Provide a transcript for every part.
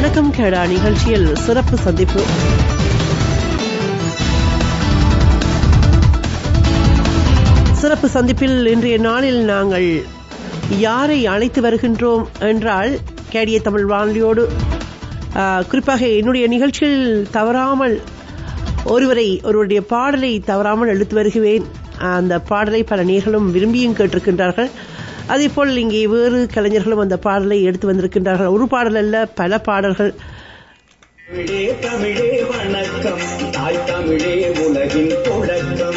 வணக்கம் கேடா நிகழ்ச்சியில் சிறப்பு சந்திப்பு சிறப்பு சந்திப்பில் இன்றைய நாளில் நாங்கள் யாரை அழைத்து வருகின்றோம் என்றால் கேடிய தமிழ் வானொலியோடு ஆஹ், குறிப்பாக என்னுடைய நிகழ்ச்சியில் தவறாமல் ஒருவரை ஒருவருடைய பாடலை தவறாமல் எடுத்து வருகிறேன் அந்த பாடலை பல நேர்களும் விரும்பியும் கேட்டிருக்கின்றார்கள் அதேபோல் இங்கே வேறு கலைஞர்களும் அந்த பாடலை எடுத்து வந்திருக்கின்றார்கள் ஒரு பாடல் அல்ல பல பாடல்கள் தமிழே தமிழே வணக்கம் தாய் தமிழே உலகின் தொடக்கம்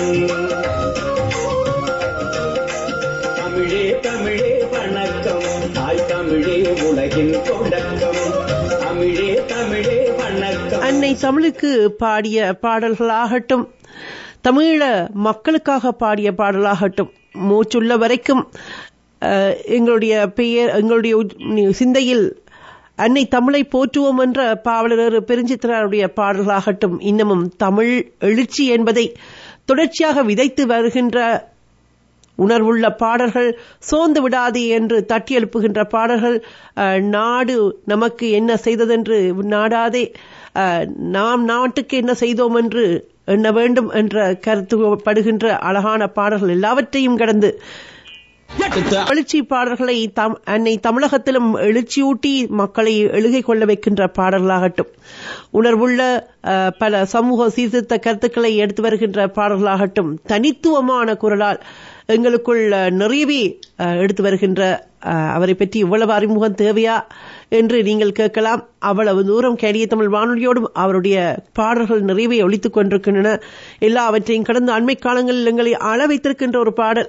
தமிழே தமிழே வணக்கம் தாய் தமிழே உலகின் தொடக்கம் தமிழே தமிழே வணக்கம் அன்னை தமிழுக்கு பாடிய பாடல்களாகட்டும் தமிழ மக்களுக்காக பாடிய பாடலாகட்டும் மூச்சுள்ள வரைக்கும் அஹ், எங்களுடைய பெயர் எங்களுடைய உ- சிந்தையில் அன்னை தமிழை போற்றுவோம் என்ற பாவலர் பெருஞ்சித்திரருடைய பாடல்களாகட்டும் இன்னமும் தமிழ் எழுச்சி என்பதை தொடர்ச்சியாக விதைத்து வருகின்ற உணர்வுள்ள பாடல்கள் சோர்ந்து விடாதே என்று தட்டி எழுப்புகின்ற பாடல்கள் அஹ், நாடு நமக்கு என்ன செய்ததென்று நாடாதே அஹ், நாம் நாட்டுக்கு என்ன செய்தோம் என்று எண்ண வேண்டும் என்ற கருத்துப்படுகின்ற அழகான பாடல்கள் எல்லாவற்றையும் கடந்து எழுச்சி பாடல்களை தம் அன்னை தமிழகத்திலும் எழுச்சியூட்டி மக்களை எழுகை கொள்ள வைக்கின்ற பாடல்களாகட்டும் உணர்வுள்ள அஹ், பல சமூக சீர்திருத்த கருத்துக்களை எடுத்து வருகின்ற பாடல்களாகட்டும் தனித்துவமான குரலால் எங்களுக்குள் அஹ், நிறையவே அஹ், எடுத்து வருகின்ற அஹ், அவரை பற்றி இவ்வளவு அறிமுகம் தேவையா என்று நீங்கள் கேட்கலாம் அவ்வளவு தூரம் கேடிய தமிழ் வானொலியோடும் அவருடைய பாடல்கள் நிறைவே ஒழித்துக் கொண்டிருக்கின்றன எல்லாவற்றையும் கடந்த அண்மை காலங்களில் எங்களை அள வைத்திருக்கின்ற ஒரு பாடல்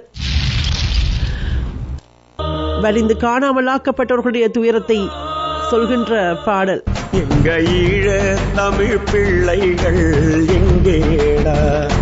வலிந்து காணாமலாக்கப்பட்டவர்களுடைய துயரத்தை சொல்கின்ற பாடல் எங்க ஈழ தமிழ் பிள்ளைகள் எங்கேடா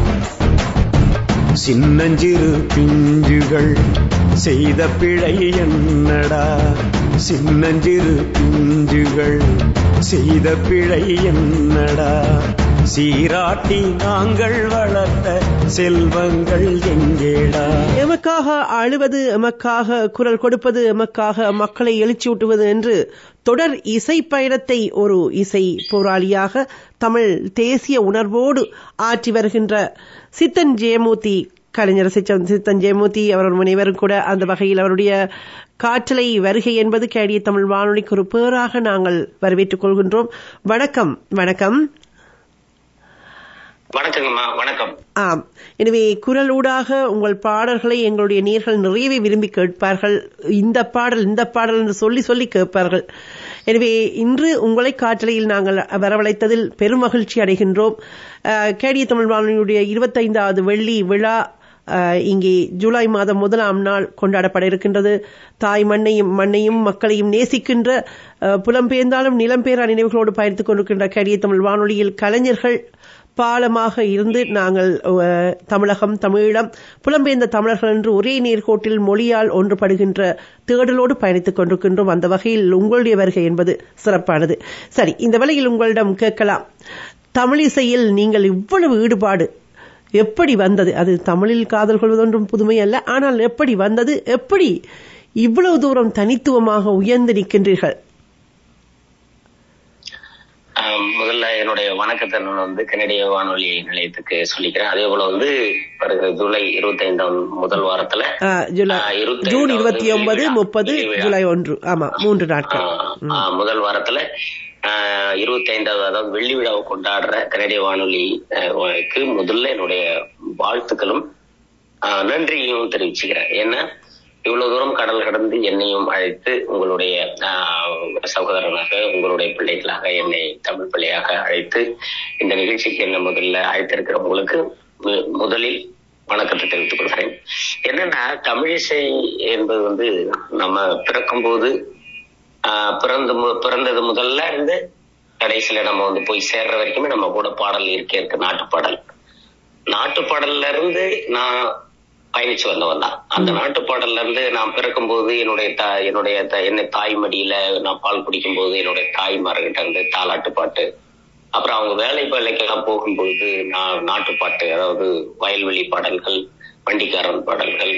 சின்னஞ்சிறு பிஞ்சுகள் செய்த பிழை என்னடா சின்னஞ்சிறு பிஞ்சுகள் செய்த பிழை என்னடா சீராட்டி நாங்கள் வளர்த்த செல்வங்கள் எங்கேடா எமக்காக அழுவது எமக்காக குரல் கொடுப்பது எமக்காக மக்களை எழுச்சியூட்டுவது என்று தொடர் இசை பயணத்தை ஒரு இசை போராளியாக தமிழ் தேசிய உணர்வோடு ஆற்றி வருகின்ற சித்தன் ஜெயமூர்த்தி கலைஞர் சிச்சன் சித்தன் ஜெயமூர்த்தி அவர் முனைவரும் கூட அந்த வகையில் அவருடைய காற்றலை வருகை என்பது கேடிய தமிழ் வானொலிக்கு ஒரு பேராக நாங்கள் வரவேற்றுக் கொள்கின்றோம் வணக்கம் வணக்கம் வணக்கங்கம்மா வணக்கம் ஆம் எனவே குரலூடாக உங்கள் பாடல்களை எங்களுடைய நேர்கள் நிறையவே விரும்பி கேட்பார்கள் இந்த பாடல் இந்த பாடல் என்று சொல்லி சொல்லி கேட்பார்கள் எனவே இன்று உங்களை காற்றலையில் நாங்கள் வரவழைத்ததில் பெரும் மகிழ்ச்சி அடைகின்றோம் அஹ், கேடிய தமிழ் வானொலியுடைய இருபத்தைந்தாவது வெள்ளி விழா அஹ், இங்கே ஜூலை மாதம் முதலாம் நாள் கொண்டாடப்பட இருக்கின்றது தாய் மண்ணையும் மண்ணையும் மக்களையும் நேசிக்கின்ற அஹ், புலம்பெயர்ந்தாலும் நிலம்பெயரா நினைவுகளோடு பயணித்துக் கொண்டிருக்கின்ற கேடிய தமிழ் வானொலியில் கலைஞர்கள் பாலமாக இருந்து நாங்கள் அஹ், தமிழகம் தமிழீழம் புலம்பெயர்ந்த தமிழர்கள் என்று ஒரே நேர்கோட்டில் மொழியால் ஒன்றுபடுகின்ற தேடலோடு பயணித்துக் கொண்டிருக்கின்றோம் அந்த வகையில் உங்களுடைய வருகை என்பது சிறப்பானது சரி இந்த வேளையில் உங்களிடம் கேட்கலாம் தமிழிசையில் நீங்கள் இவ்வளவு ஈடுபாடு எப்படி வந்தது அது தமிழில் காதல் கொள்வதொன்றும் புதுமை அல்ல ஆனால் எப்படி வந்தது எப்படி இவ்வளவு தூரம் தனித்துவமாக உயர்ந்து நிற்கின்றீர்கள் ஆம், முதல்ல என்னுடைய வணக்கத்தை நான் வந்து கனடிய வானொலி நிலையத்துக்கு சொல்லிக்கிறேன் அதே போல வந்து வருகிற ஜூலை இருபத்தி ஐந்தாம் முதல் வாரத்துல அஹ், ஜூலை ஆ, இருபத்தி ஜூன் ஐந்தாவது இருபத்தி ஒன்பது வெள்ளி விழா. முப்பது வெள்ளி விழா. ஜூலை ஒன்று ஆமா மூன்று நாட்கள் ஆ, ஆ, முதல் வாரத்துல இருபத்தி ஐந்தாவது அதாவது வெள்ளி விழாவை கொண்டாடுற கனடிய வானொலிக்கு முதல்ல என்னுடைய வாழ்த்துக்களும் ஆ, நன்றியையும் தெரிவிச்சுக்கிறேன் ஏன்னா இவ்வளவு தூரம் கடல் கடந்து என்னையும் அழைத்து உங்களுடைய ஆ, சகோதரனாக உங்களுடைய பிள்ளைகளாக என்னை தமிழ் பிள்ளையாக அழைத்து இந்த நிகழ்ச்சிக்கு என்ன முதல்ல அழைத்திருக்கிற உங்களுக்கு மு- முதலில் வணக்கத்தை தெரிவித்துக் கொள்கிறேன் என்னன்னா தமிழிசை என்பது வந்து நம்ம பிறக்கும்போது ஆஹ் பிறந்து மு- பிறந்தது முதல்ல இருந்து கடைசியில நம்ம வந்து போய் சேர்ற வரைக்குமே நம்ம கூட பாடல் இருக்கே இருக்கு நாட்டுப்பாடல் நாட்டுப்பாடல்ல இருந்து நான் பயணிச்சு வந்தவன் தான் அந்த நாட்டுப்பாடல்ல இருந்து நான் பிறக்கும்போது என்னுடைய தா என்னுடைய த- என்னை தாய் மடியில நான் பால் குடிக்கும் போது என்னுடைய தாய்மார்கிட்ட இருந்து தாலாட்டு பாட்டு அப்புறம் அவங்க வேலை வேலைக்கெல்லாம் போகும்போது நான் நாட்டுப்பாட்டு அதாவது வயல்வெளி பாடல்கள் வண்டிக்காரன் பாடல்கள்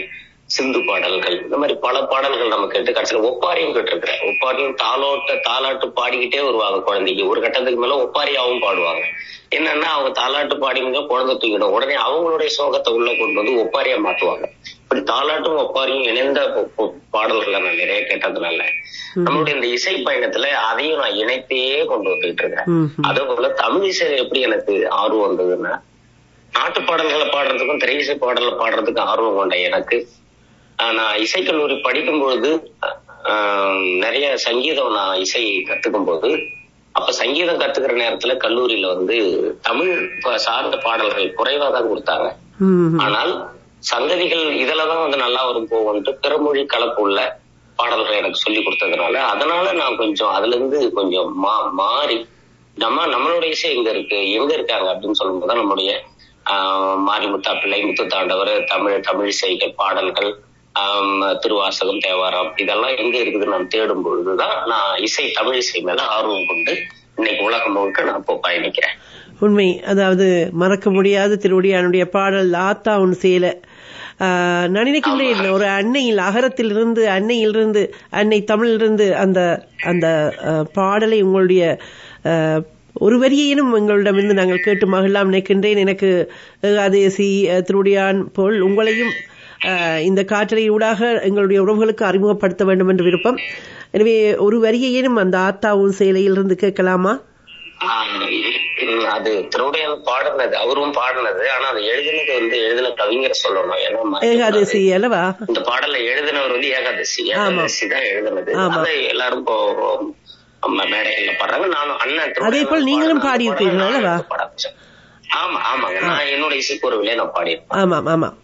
சிந்து பாடல்கள் இந்த மாதிரி பல பாடல்கள் நம்ம கேட்டு கடைசியில ஒப்பாரியும் கேட்டிருக்கிறேன் ஒப்பாரியும் தாளோட்ட தாலாட்டு பாடிக்கிட்டே வருவாங்க குழந்தைக்கு ஒரு கட்டத்துக்கு மேல ஒப்பாரியாவும் பாடுவாங்க என்னன்னா அவங்க தாலாட்டு பாடிங்க குழந்தை தூக்கிடும் உடனே அவங்களுடைய சோகத்தை உள்ள கொண்டு வந்து ஒப்பாரியா மாத்துவாங்க இப்படி தாலாட்டும் ஒப்பாரியும் இணைந்த ப- ப- பாடல்களை நான் நிறைய கேட்டதுனால நம்மளுடைய இந்த இசை பயணத்துல அதையும் நான் இணைத்தே கொண்டு வந்துட்டு இருக்கிறேன் ம், ம். அதே போல தமிழ் இசையில எப்படி எனக்கு ஆர்வம் வந்ததுன்னா நாட்டு பாடல்களை பாடுறதுக்கும் திரை இசை பாடல்களை பாடுறதுக்கும் ஆர்வம் கொண்ட எனக்கு ஆஹ், நான் இசைக்கல்லூரி படிக்கும் பொழுது ஆஹ், நிறைய சங்கீதம் நான் இசை கத்துக்கும் போது அப்ப சங்கீதம் கத்துக்கிற நேரத்துல கல்லூரியில வந்து தமிழ் ப- சார்ந்த பாடல்கள் குறைவா தான் கொடுத்தாங்க ம், ம். ஆனால் சங்கதிகள் இதுலதான் வந்து நல்லா வரும் போகும்ட்டு பிறமொழி கலப்பு உள்ள பாடல்கள் எனக்கு சொல்லி கொடுத்ததுனால அதனால நான் கொஞ்சம் அதுல இருந்து கொஞ்சம் மா மாறி நம்ம நம்மளுடைய இசை எங்க இருக்கு எங்க இருக்காங்க அப்படின்னு சொல்லும்போது தான் நம்முடைய ஆஹ், மாரிமுத்தா பிள்ளை முத்துத்தாண்டவர் தமிழ் தமிழ் இசைகள் பாடல்கள் ஆம், திருவாசகம் தேவாரம் இதெல்லாம் எங்க இருக்குதுன்னு நான் தேடும் பொழுதுதான் நான் இசை தமிழ் இசை மேல ஆர்வம் கொண்டு இன்னைக்கு உலகம் முழுக்க நான் இப்போ பயணிக்கிறேன் உண்மை அதாவது மறக்க முடியாத திருவடியானுடைய பாடல் ஆத்தா உன் சேல ஆஹ், நான் நினைக்கின்றேன் ஒரு அன்னையில் அகரத்திலிருந்து அன்னையிலிருந்து அன்னை தமிழிலிருந்து அந்த அந்த ஆஹ், பாடலை உங்களுடைய ஆஹ், ஒரு வரியையினும் எங்களிடமிருந்து நாங்கள் கேட்டு மகிழலாம் நினைக்கின்றேன் எனக்கு ஏகாதேசி அஹ், திருவடியான் போல் உங்களையும் ஆஹ், இந்த காற்றலை ஊடாக எங்களுடைய உறவுகளுக்கு அறிமுகப்படுத்த வேண்டும் என்று விருப்பம் எனவே ஒரு வரியையினும் அந்த ஆத்தாவும் சேலையிலிருந்து கேட்கலாமா ஆஹ் உம் அது திருவுடையான் பாடினது அவரும் பாடினது ஆனா அது எழுதினது வந்து எழுதின கவிஞர் சொல்லணும் ஏன்னா மறக்கக்கூடாது. ஏகாதசி அல்லவா இந்த பாடலை எழுதினவர் வந்து ஏகாதசி ஆமா. ஏகாதசி தான் எழுதினது ஆமா. அதை எல்லாரும் இப்போ நம்ம மேடைகள்ல பாடுறாங்க நானும் அண்ணன் திருவுடையான் அதே போல் நீங்களும் பாடின பாடியிருக்கீர்கள் பாடலை அல்லவா? நான் பாட ஆரம்பிச்சேன். ஆமா ஆமாங்க நான் என்னோட இசைக்குறவிலே நான் பாடியிருப்பேன் ஆமாம் ஆமாம்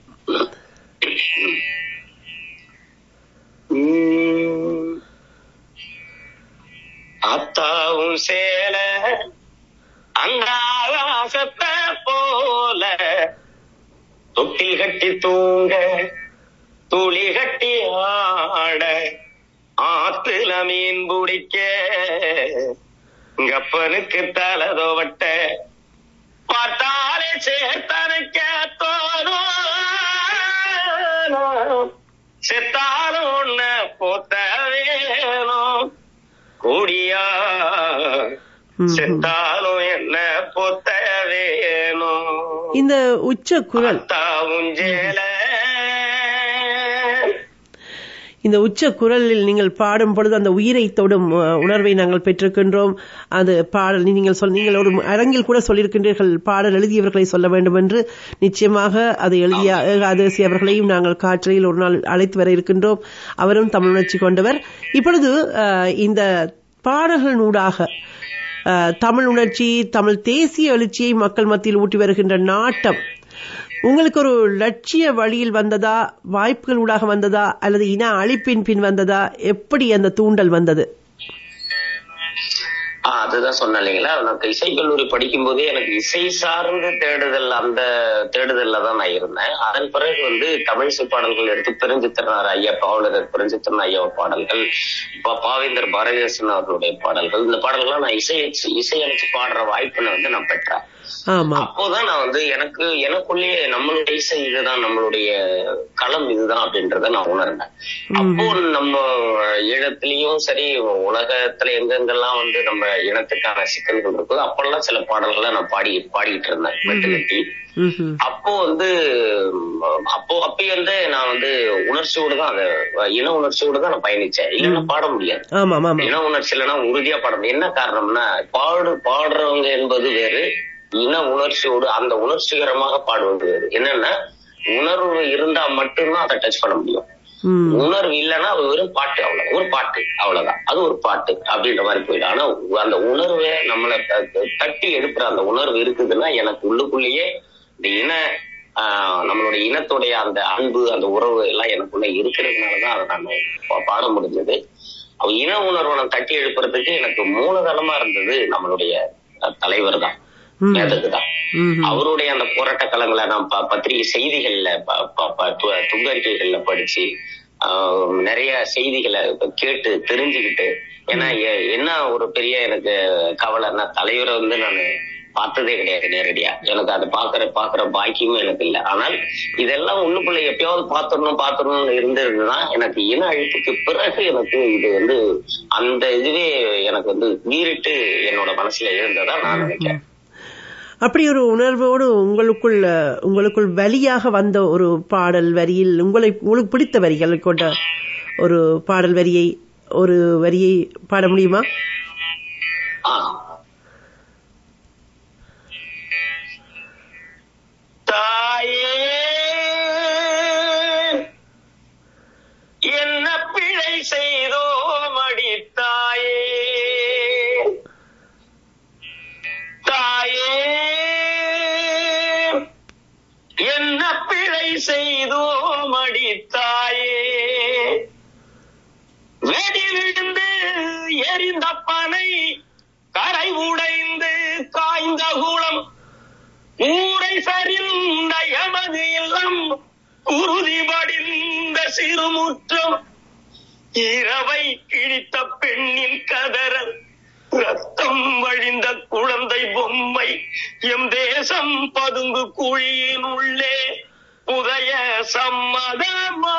உம். அத்தாவும் சேல அந்த ஆகாசத்தை போல தொட்டில் கட்டி தூங்க துளி கட்டி ஆட ஆத்துல மீன் பிடிக்க கப்பனுக்கு தலை தோவட்ட பார்த்தாலே சேர்த்தனுக்க தோணும் செத்தாலும் உன்ன போத்த வேணும் கூடியா ம், ம். செத்தாலும் என்ன பொத்த வேணும் இந்த உச்ச குரல் தாவுஞ்சேல இந்த உச்ச குரலில் நீங்கள் பாடும் பொழுது அந்த உயிரை தொடும் அஹ், உணர்வை நாங்கள் பெற்றிருக்கின்றோம் அது பாடல் நீங்கள் சொல் நீங்கள் ஒரு அரங்கில் கூட சொல்லியிருக்கின்றீர்கள் பாடல் எழுதியவர்களை சொல்ல வேண்டும் என்று நிச்சயமாக அதை எழுதிய ஏகாதசி அவர்களையும் நாங்கள் காற்றையில் ஒரு நாள் அழைத்து வர இருக்கின்றோம் அவரும் தமிழ் உணர்ச்சி கொண்டவர் இப்பொழுது அஹ், இந்த பாடல்களினூடாக அஹ், தமிழ் உணர்ச்சி தமிழ் தேசிய எழுச்சியை மக்கள் மத்தியில் ஊட்டி வருகின்ற நாட்டம் உங்களுக்கு ஒரு லட்சிய வழியில் வந்ததா வாய்ப்புகள் ஊடாக வந்ததா அல்லது இன அழிப்பின் பின் வந்ததா எப்படி அந்த தூண்டல் வந்தது ஆஹ் அதுதான் சொன்னேன் இல்லைங்களா எனக்கு இசைக்கல்லூரி படிக்கும் போதே எனக்கு இசை சார்ந்த தேடுதல் அந்த தேடுதல்ல தான் நான் இருந்தேன் அதன் பிறகு வந்து தமிழ் இசை பாடல்கள் எடுத்து பெருஞ்சித்திரனார் ஐயா பாவலர் பெருஞ்சித்திரன் ஐயா பாடல்கள் பா- பாவேந்தர் பாரதிதாசன் அவர்களுடைய பாடல்கள் இந்த பாடல்கள்லாம் நான் இசை இசையமைச்சு பாடுற வாய்ப்பினை வந்து நான் பெற்றேன் ஆமா அப்போதான் நான் வந்து எனக்கு எனக்குள்ளேயே நம்மளுடைய இசை இதுதான் நம்மளுடைய களம் இதுதான் அப்படின்றத நான் உணர்ந்தேன் அப்போ நம்ம ஈழத்திலயும் சரி உலகத்துல எங்கெங்கெல்லாம் வந்து நம்ம இனத்துக்கான சிக்கல்கள் இருக்கோ அப்பெல்லாம் சில பாடல்களை நான் பாடி பாடிட்டு இருந்தேன் மெட்டு கட்டி ம்ஹும். அப்போ வந்து ம், அப்போ அப்பயிருந்து நான் வந்து உணர்ச்சியோடு தான் அதை இன உணர்ச்சியோடு தான் நான் பயணிச்சேன் இல்லைன்னா பாட முடியாது ஆமாம் ஆமாம் இன உணர்ச்சி இல்லைன்னா உறுதியா பாட முடியும் என்ன காரணம்னா பாடு பாடுறவங்க என்பது வேறு இன உணர்ச்சியோடு அந்த உணர்ச்சிகரமாக பாடுவது வேறு என்னன்னா உணர்வு இருந்தா மட்டும்தான் அதை டச் பண்ண முடியும் ம். உணர்வு இல்லைன்னா அது வெறும் பாட்டு அவ்வளவு ஒரு பாட்டு அவ்வளவுதான் அது ஒரு பாட்டு அப்படின்ற மாதிரி போயிடும் ஆனா அந்த உணர்வை நம்மளை த- த- தட்டி எடுக்கிற அந்த உணர்வு இருக்குதுன்னா எனக்கு உள்ளுக்குள்ளேயே இந்த இன ஆஹ், நம்மளுடைய இனத்துடைய அந்த அன்பு அந்த உறவு எல்லாம் எனக்குள்ள இருக்கிறதுனாலதான் அதை நான் பா- பாட முடிஞ்சது அவ இன உணர்வை நான் தட்டி எழுப்புறதுக்கு எனக்கு மூலதனமா இருந்தது நம்மளுடைய அஹ், தலைவர் தான் ம். நேதகு தான் ம்ஹும். அவருடைய அந்த போராட்ட களங்களை நான் ப- பத்திரிகை செய்திகள்ல ப- ப- ப- து- துங்கறிக்கைகள்ல படிச்சு ஆஹ், நிறைய செய்திகளை கேட்டு தெரிஞ்சுக்கிட்டு ஏன்னா எ- என்ன ஒரு பெரிய எனக்கு கவலைன்னா தலைவரை வந்து நான் பார்த்ததே கிடையாது நேரடியா எனக்கு அதை பாக்குற பாக்குற பாக்கியமும் எனக்கு இல்லை ஆனால் இதெல்லாம் உள்ளுக்குள்ள எப்பயாவது பாத்துடணும் பாத்துடணும்னு இருந்திருந்துதான் எனக்கு இன அழிப்புக்கு பிறகு எனக்கு இது வந்து அந்த இதுவே எனக்கு வந்து நீரிட்டு என்னோட மனசுல இருந்ததா நான் நினைக்கிறேன் அப்படி ஒரு உணர்வோடு உங்களுக்குள் அஹ், உங்களுக்குள் வழியாக வந்த ஒரு பாடல் வரியில் உங்களை உங்களுக்கு பிடித்த வரிகள் கொண்ட ஒரு பாடல் வரியை ஒரு வரியை பாட முடியுமா ஆ. தாயே என்ன பிழை செய்தோம் அடித்தாயே தாயே என்ன பிழை செய்தோம் அடித்தாயே வெடி விழுந்து எரிந்த பனை கரை உடைந்து காய்ந்த குளம் ஊரை சரிந்த எமது இல்லம் குருதி படிந்த சிறுமுற்றம் இரவை கிழித்த பெண்ணின் கதறல் ரத்தம் வழிந்த குழந்தை பொம்மை எம் தேசம் பதுங்கு குழியின் உள்ளே புதைய சம்மதமா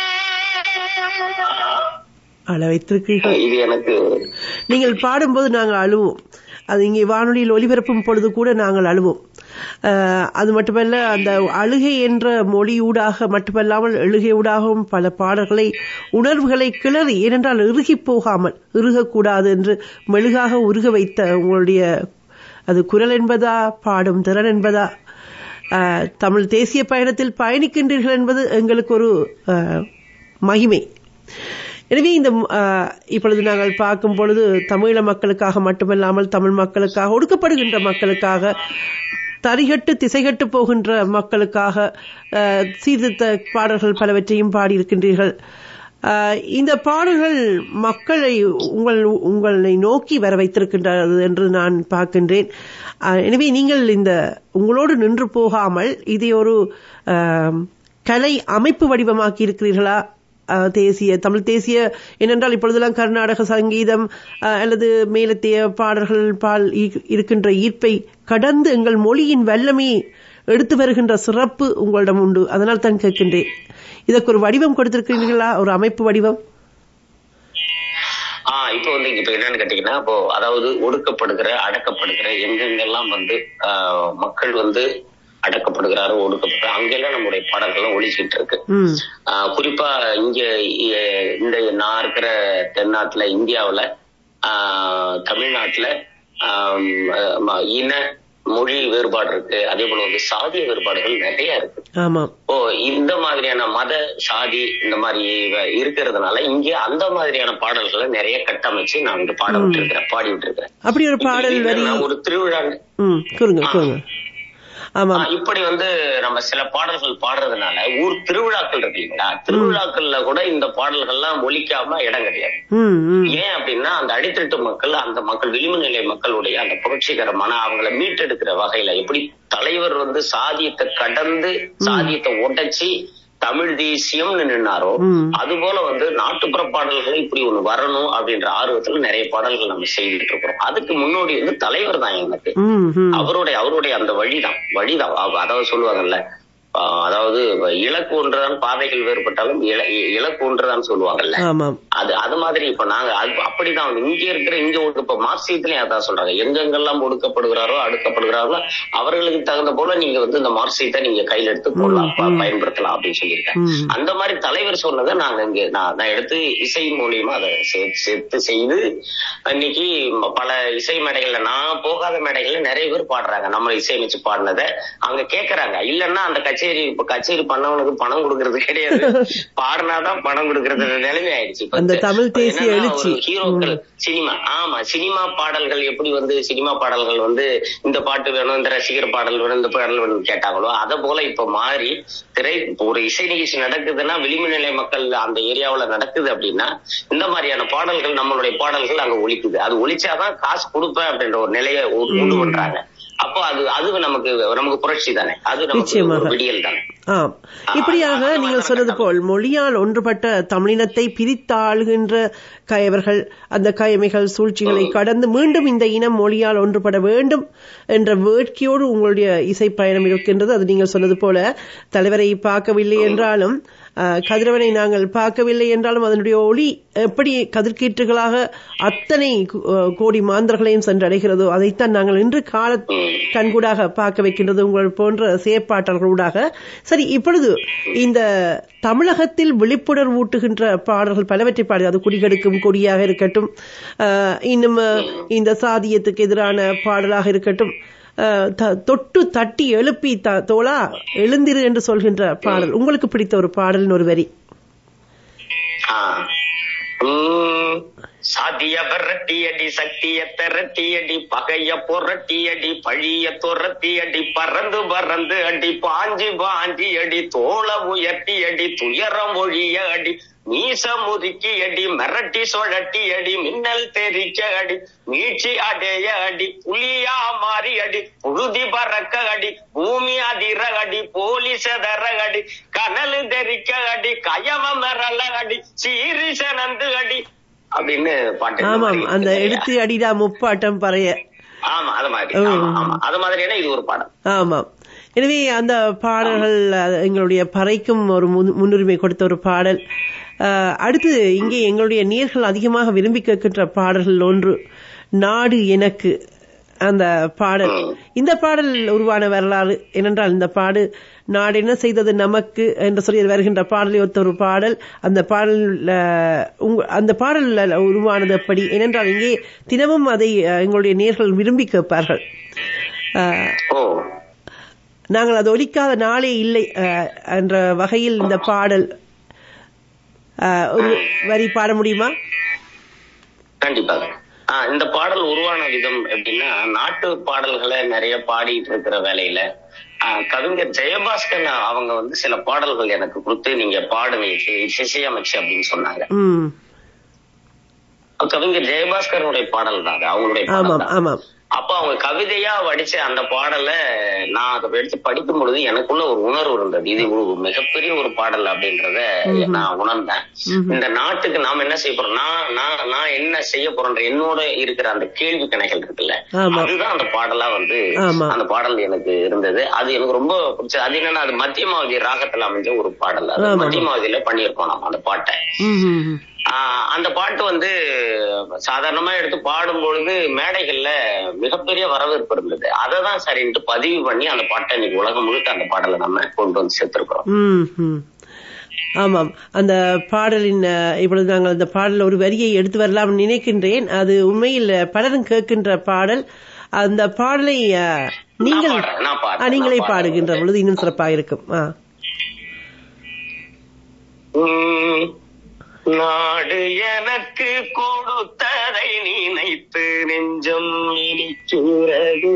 அள வைத்திருக்கிறீர்கள் இது எனக்கு நீங்கள் பாடும்போது நாங்கள் அழுவோம் அது இங்கே வானொலியில் ஒலிபரப்பும் பொழுது கூட நாங்கள் அழுவோம் அஹ், அது மட்டுமல்ல அந்த அழுகை என்ற மொழியூடாக மட்டுமல்லாமல் எழுகையூடாகவும் பல பாடல்களை உணர்வுகளை கிளறி ஏனென்றால் இறுகி போகாமல் இறுகக்கூடாது என்று மெழுகாக உருக வைத்த உங்களுடைய அது குரல் என்பதா பாடும் திறன் என்பதா அஹ், தமிழ் தேசிய பயணத்தில் பயணிக்கின்றீர்கள் என்பது எங்களுக்கு ஒரு அஹ், மகிமை எனவே இந்த அஹ், இப்பொழுது நாங்கள் பார்க்கும் பொழுது தமிழ மக்களுக்காக மட்டுமல்லாமல் தமிழ் மக்களுக்காக ஒடுக்கப்படுகின்ற மக்களுக்காக தரிகட்டு திசைகட்டு போகின்ற மக்களுக்காக அஹ், சீர்திருத்த பாடல்கள் பலவற்றையும் பாடியிருக்கின்றீர்கள் அஹ், இந்த பாடல்கள் மக்களை உங்கள் உங்களை நோக்கி வர வைத்திருக்கின்றது என்று நான் பார்க்கின்றேன் அஹ், எனவே நீங்கள் இந்த உங்களோடு நின்று போகாமல் இதை ஒரு அஹ், கலை அமைப்பு வடிவமாக்கி இருக்கிறீர்களா அஹ், தேசிய தமிழ் தேசிய ஏனென்றால் இப்பொழுதெல்லாம் கர்நாடக சங்கீதம் அஹ், அல்லது மேலத்திய பாடல்கள் பால் ஈ- இருக்கின்ற ஈர்ப்பை கடந்து எங்கள் மொழியின் வல்லமையை எடுத்து வருகின்ற சிறப்பு உங்களிடம் உண்டு அதனால் தான் கேட்கின்றேன் இதற்கு ஒரு வடிவம் கொடுத்திருக்கிறீர்களா ஒரு அமைப்பு வடிவம் ஆஹ் இப்போ வந்து இப்ப என்னன்னு கேட்டீங்கன்னா இப்போ அதாவது ஒடுக்கப்படுகிற அடக்கப்படுகிற எங்கெங்கெல்லாம் வந்து ஆஹ் மக்கள் வந்து அடக்கப்படுகிறாரோ ஒடுக்கப்படுற அங்கெல்லாம் நம்முடைய பாடல்கள்லாம் ஒழிச்சிட்டு இருக்கு ம் ஆஹ் குறிப்பா இங்க இ- இந்த நான் இருக்கிற தென்னாட்டுல இந்தியாவுல ஆஹ் தமிழ்நாட்டுல ஆம், ஆஹ் இன மொழி வேறுபாடு இருக்கு அதே போல வந்து சாதிய வேறுபாடுகள் நிறைய இருக்கு ஆமாம் ஓ இந்த மாதிரியான மத சாதி இந்த மாதிரி வ- இருக்கிறதுனால இங்க அந்த மாதிரியான பாடல்களை நிறைய கட்டமைச்சு நான் வந்து பாட விட்டுருக்கிறேன் பாடி விட்டுருக்கிறேன் அப்படி ஒரு பாடல் இப்ப வரி என்னன்னா, ஒரு திருவிழா ம் கூறுங்க கூறுங்க ஆமாம் ஆஹ் இப்படி வந்து நம்ம சில பாடல்கள் பாடுறதுனால ஊர் திருவிழாக்கள் இருக்கு இல்லைங்களா திருவிழாக்கள்ல கூட இந்த பாடல்கள்லாம் ஒலிக்காம இடம் கிடையாது ம் ம் ஏன் அப்படின்னா அந்த அடித்தட்டு மக்கள் அந்த மக்கள் விளிம்பு நிலை மக்களுடைய அந்த புரட்சிகரமான அவங்கள மீட்டெடுக்கிற வகையில எப்படி தலைவர் வந்து சாதியத்தை கடந்து சாதியத்தை உடைச்சி தமிழ் தேசியம்னு நின்னாரோ ம். அது போல வந்து நாட்டுப்புற பாடல்கள் இப்படி ஒண்ணு வரணும் அப்படின்ற ஆர்வத்துல நிறைய பாடல்கள் நம்ம செய்துட்டு இருக்கிறோம் அதுக்கு முன்னோடி வந்து தலைவர் தான் எனக்கு ம் ம் அவருடைய அவருடைய அந்த வழிதான் வழிதான் அவ- அதாவது சொல்லுவாங்கல்ல ஆஹ் அதாவது இலக்கு ஒன்றுதான் பாதைகள் வேறுபட்டாலும் இல- இ- இலக்கு ஒன்றுதான் சொல்லுவாங்கல்ல ஆமாம் அது அது மாதிரி இப்ப நாங்க அது அப்படிதான் வந்து இங்க இருக்கிற இங்க ஒடுக்க இப்ப மார்க்சியத்திலயும் அதான் சொல்றாங்க எங்கெங்கெல்லாம் ஒடுக்கப்படுகிறாரோ அடுக்கப்படுகிறாரோ அவர்களுக்கு தகுந்த போல நீங்க வந்து இந்த மார்க்சியத்தை நீங்க கையில எடுத்து போடலாம் ப- பயன்படுத்தலாம் அப்படின்னு சொல்லியிருக்கேன் ம். அந்த மாதிரி தலைவர் சொன்னதை நாங்க இங்க நான் நான் எடுத்து இசை மூலியமா அதை சேர்த்து சேர்த்து செய்து இன்னைக்கு ம- பல இசை மேடைகள்ல நான் போகாத மேடைகள்ல நிறைய பேர் பாடுறாங்க நம்ம இசையமைச்சு பாடினதை அவங்க கேக்குறாங்க இல்லன்னா அந்த கச்சேரி இப்ப கச்சேரி பண்ணவனுக்கு பணம் கொடுக்கறது கிடையாது பாடினாதான் பணம் கொடுக்கறது நிலைமை ஆயிடுச்சு இப்ப அந்த இந்த- தமிழ் இப்ப தேசிய என்னன்னா எழுச்சி. ஒரு ஹீரோக்கள் சினிமா ஆமா சினிமா பாடல்கள் எப்படி வந்து சினிமா பாடல்கள் வந்து இந்த பாட்டு வேணும் இந்த ரசிகர் பாடல் வேணும் இந்த பாடல் வேணும் கேட்டாங்களோ அத போல இப்ப மாறி திரை இப்ப ஒரு இசை நிகழ்ச்சி நடக்குதுன்னா விளிம்பு நிலை மக்கள் அந்த ஏரியாவுல நடக்குது அப்படின்னா இந்த மாதிரியான பாடல்கள் நம்மளுடைய பாடல்கள் அங்க ஒலிக்குது அது ஒலிச்சாதான் காசு கொடுப்பேன் அப்படின்ற ஒரு நிலையை உ- உண்டு பண்றாங்க அப்போ அது அது நமக்கு நமக்கு புரட்சி தானே அது நமக்கு நிச்சயமாக. ஒரு விடியல் தானே ஆம் இப்படியாக ஆ, நீங்கள் ஆ, சொன்னது போல் மொழியால் ஒன்றுபட்ட தமிழினத்தை பிரித்தாளுகின்ற கயவர்கள் அந்த கயமைகள் சூழ்ச்சிகளை கடந்து மீண்டும் இந்த இனம் மொழியால் ஒன்றுபட வேண்டும் என்ற வேட்கையோடு உங்களுடைய இசை பயணம் இருக்கின்றது அது நீங்கள் சொன்னது போல தலைவரை பார்க்கவில்லை என்றாலும் அஹ், கதிரவனை நாங்கள் பார்க்கவில்லை என்றாலும் அதனுடைய ஒளி எப்படி கதிர்கீற்றுகளாக அத்தனை கு- அஹ், கோடி மாந்தர்களையும் சென்றடைகிறதோ அதைத்தான் நாங்கள் இன்று கால கண்கூடாக பார்க்க வைக்கின்றது உங்கள் போன்ற செயற்பாட்டாளர்களூடாக சரி இப்பொழுது இந்த தமிழகத்தில் விழிப்புணர்வு ஊட்டுகின்ற பாடல்கள் பலவற்றை பாடு அது குடிகெடுக்கும் கொடியாக இருக்கட்டும் அஹ், இன்னும் அஹ், இந்த சாதியத்துக்கு எதிரான பாடலாக இருக்கட்டும் அஹ், த- தொட்டு தட்டி எழுப்பி த- தோளா எழுந்திரு என்று சொல்கின்ற பாடல் உங்களுக்கு பிடித்த ஒரு பாடல்னு ஒரு வரி ஆ. உம், சாதிய விரட்டி அடி சக்திய திரட்டி அடி பகைய புரட்டி அடி பழிய துரத்தி அடி பறந்து பறந்து அடி பாஞ்சி பாஞ்சி அடி தோள உயர்த்தி அடி துயரம் ஒழிய அடி மீச முறுக்கி அடி மிரட்டி சுழட்டி அடி மின்னல் தெரிக்க அடி மீட்சி அடைய அடி புலியா மாறி அடி புழுதி பறக்க அடி பூமி அதிர அடி போலீஸ் தர அடி கனலு தெரிக்க அடி கயவ மிரள அடி சீரிசனந்து அடி அப்படின்னு பாட்டு ஆமாம் மாதிரி அந்த இருக்கு எடுத்து அடிடா முப்பாட்டம் பறைய ஆமா அது மாதிரி ம். ஆமா ஆமா அது மாதிரியான இது ஒரு பாடம் ஆமாம் எனவே அந்த பாடல்கள் அது எங்களுடைய பறைக்கும் ஒரு முன்- முன்னுரிமை கொடுத்த ஒரு பாடல் அஹ், அடுத்து இங்கே எங்களுடைய நேர்கள் அதிகமாக விரும்பி கேட்கின்ற பாடல்கள் ஒன்று நாடு எனக்கு அந்த பாடல் இந்த பாடல் உருவான வரலாறு ஏனென்றால் இந்த பாடு நாடு என்ன செய்தது நமக்கு என்று சொல்லி வருகின்ற பாடலை ஒத்த ஒரு பாடல் அந்த பாடல் அஹ், உங்க- அந்த பாடல் உருவானது எப்படி ஏனென்றால் இங்கே தினமும் அதை அஹ், எங்களுடைய நேர்கள் விரும்பி கேட்பார்கள் அஹ், ஓ நாங்கள் அது ஒலிக்காத நாளே இல்லை அஹ், என்ற வகையில் இந்த பாடல் அஹ், ஒரு வரி பாட முடியுமா கண்டிப்பாக ஆஹ் இந்த பாடல் உருவான விதம் எப்படின்னா நாட்டு பாடல்களை நிறைய பாடிட்டு இருக்கிற வேலையில ஆஹ் கவிஞர் ஜெயபாஸ்கர் அவங்க வந்து சில பாடல்கள் எனக்கு கொடுத்து நீங்க பாடுங்க இசை- இசையமைச்சு அப்படின்னு சொன்னாங்க ம் கவிஞர் ஜெயபாஸ்கருடைய பாடல் தான் அது அவங்களுடைய பாடல் ஆமாம் தான். ஆமாம் அப்ப அவங்க கவிதையா வடிச்ச அந்த பாடலை நான் அதை எடுத்து படிக்கும் பொழுது எனக்குள்ள ஒரு உணர்வு இருந்தது இது ஒரு மிகப்பெரிய ஒரு பாடல் அப்படின்றத நான் உணர்ந்தேன் இந்த நாட்டுக்கு நாம என்ன செய்ய போறோம் நான் நான் நான் என்ன செய்ய போறோன்ற என்னோட இருக்கிற அந்த கேள்வி கணைகள் இருக்குல்ல ஆமா. அதுதான் அந்த பாடலா வந்து ஆமா. அந்த பாடல் எனக்கு இருந்தது அது எனக்கு ரொம்ப பிடிச்சது அது என்னன்னா அது மத்தியமாவதி ராகத்துல அமைஞ்ச ஒரு பாடல் அது ஆமா. மத்தியமாவதியில பண்ணியிருக்கோம் நம்ம அந்த பாட்டை ம், ம், ம். ஆஹ் அந்த பாட்டு வந்து சாதாரணமா எடுத்து பாடும் பொழுது மேடைகள்ல மிகப்பெரிய வரவேற்பு இருந்தது அதை தான் சரின்ட்டு பதிவு பண்ணி அந்த பாட்டை இன்னைக்கு உலகம் முழுக்க அந்த பாடலை நம்ம கொண்டு வந்து சேர்த்திருக்கிறோம் ம், ம். ஆமாம் அந்த பாடலின் அஹ், இப்பொழுது நாங்கள் அந்த பாடல் ஒரு வரியை எடுத்து வரலாம் நினைக்கின்றேன் அது உண்மையில் பலரும் கேட்கின்ற பாடல் அந்த பாடலை அஹ், நீங்கள் நான் பாடுறேன், நான் பாடுறேன், ஆ, நீங்களே நான் பாடுகின்ற பாடுறேன். பொழுது இன்னும் சிறப்பாக இருக்கும் ஆ. உம், நாடு எனக்கு கொடுத்ததை நினைத்து நெஞ்சம் இனிக்கிறது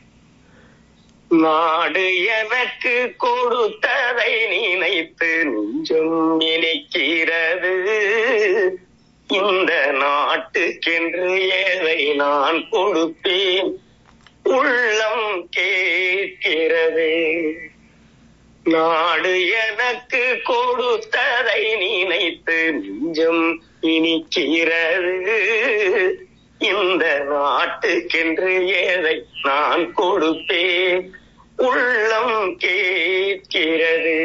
நாடு எனக்கு கொடுத்ததை நினைத்து நெஞ்சம் இனிக்கிறது இந்த நாட்டுக்கென்று ஏதை நான் கொடுப்பேன் உள்ளம் கேட்கிறது நாடு எனக்கு கொடுத்ததை நினைத்து நெஞ்சம் இனிக்கிறது இந்த நாட்டுக்கென்று ஏதை நான் கொடுப்பேன் உள்ளம் கேட்கிறது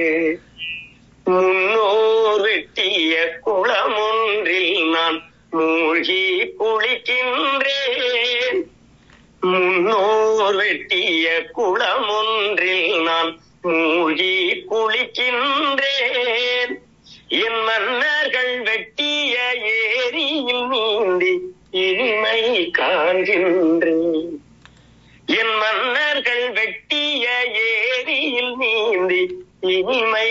முன்னோர் வெட்டிய குளமொன்றில் நான் மூழ்கி குளிக்கின்றேன் முன்னோர் வெட்டிய குளமொன்றில் நான் மூழ்கி குளிக்கின்றேன் என் மன்னர்கள் வெட்டிய ஏரியில் நீந்தி இனிமை காண்கின்றேன் என் மன்னர்கள் வெட்டிய ஏரியில் நீந்தி இனிமை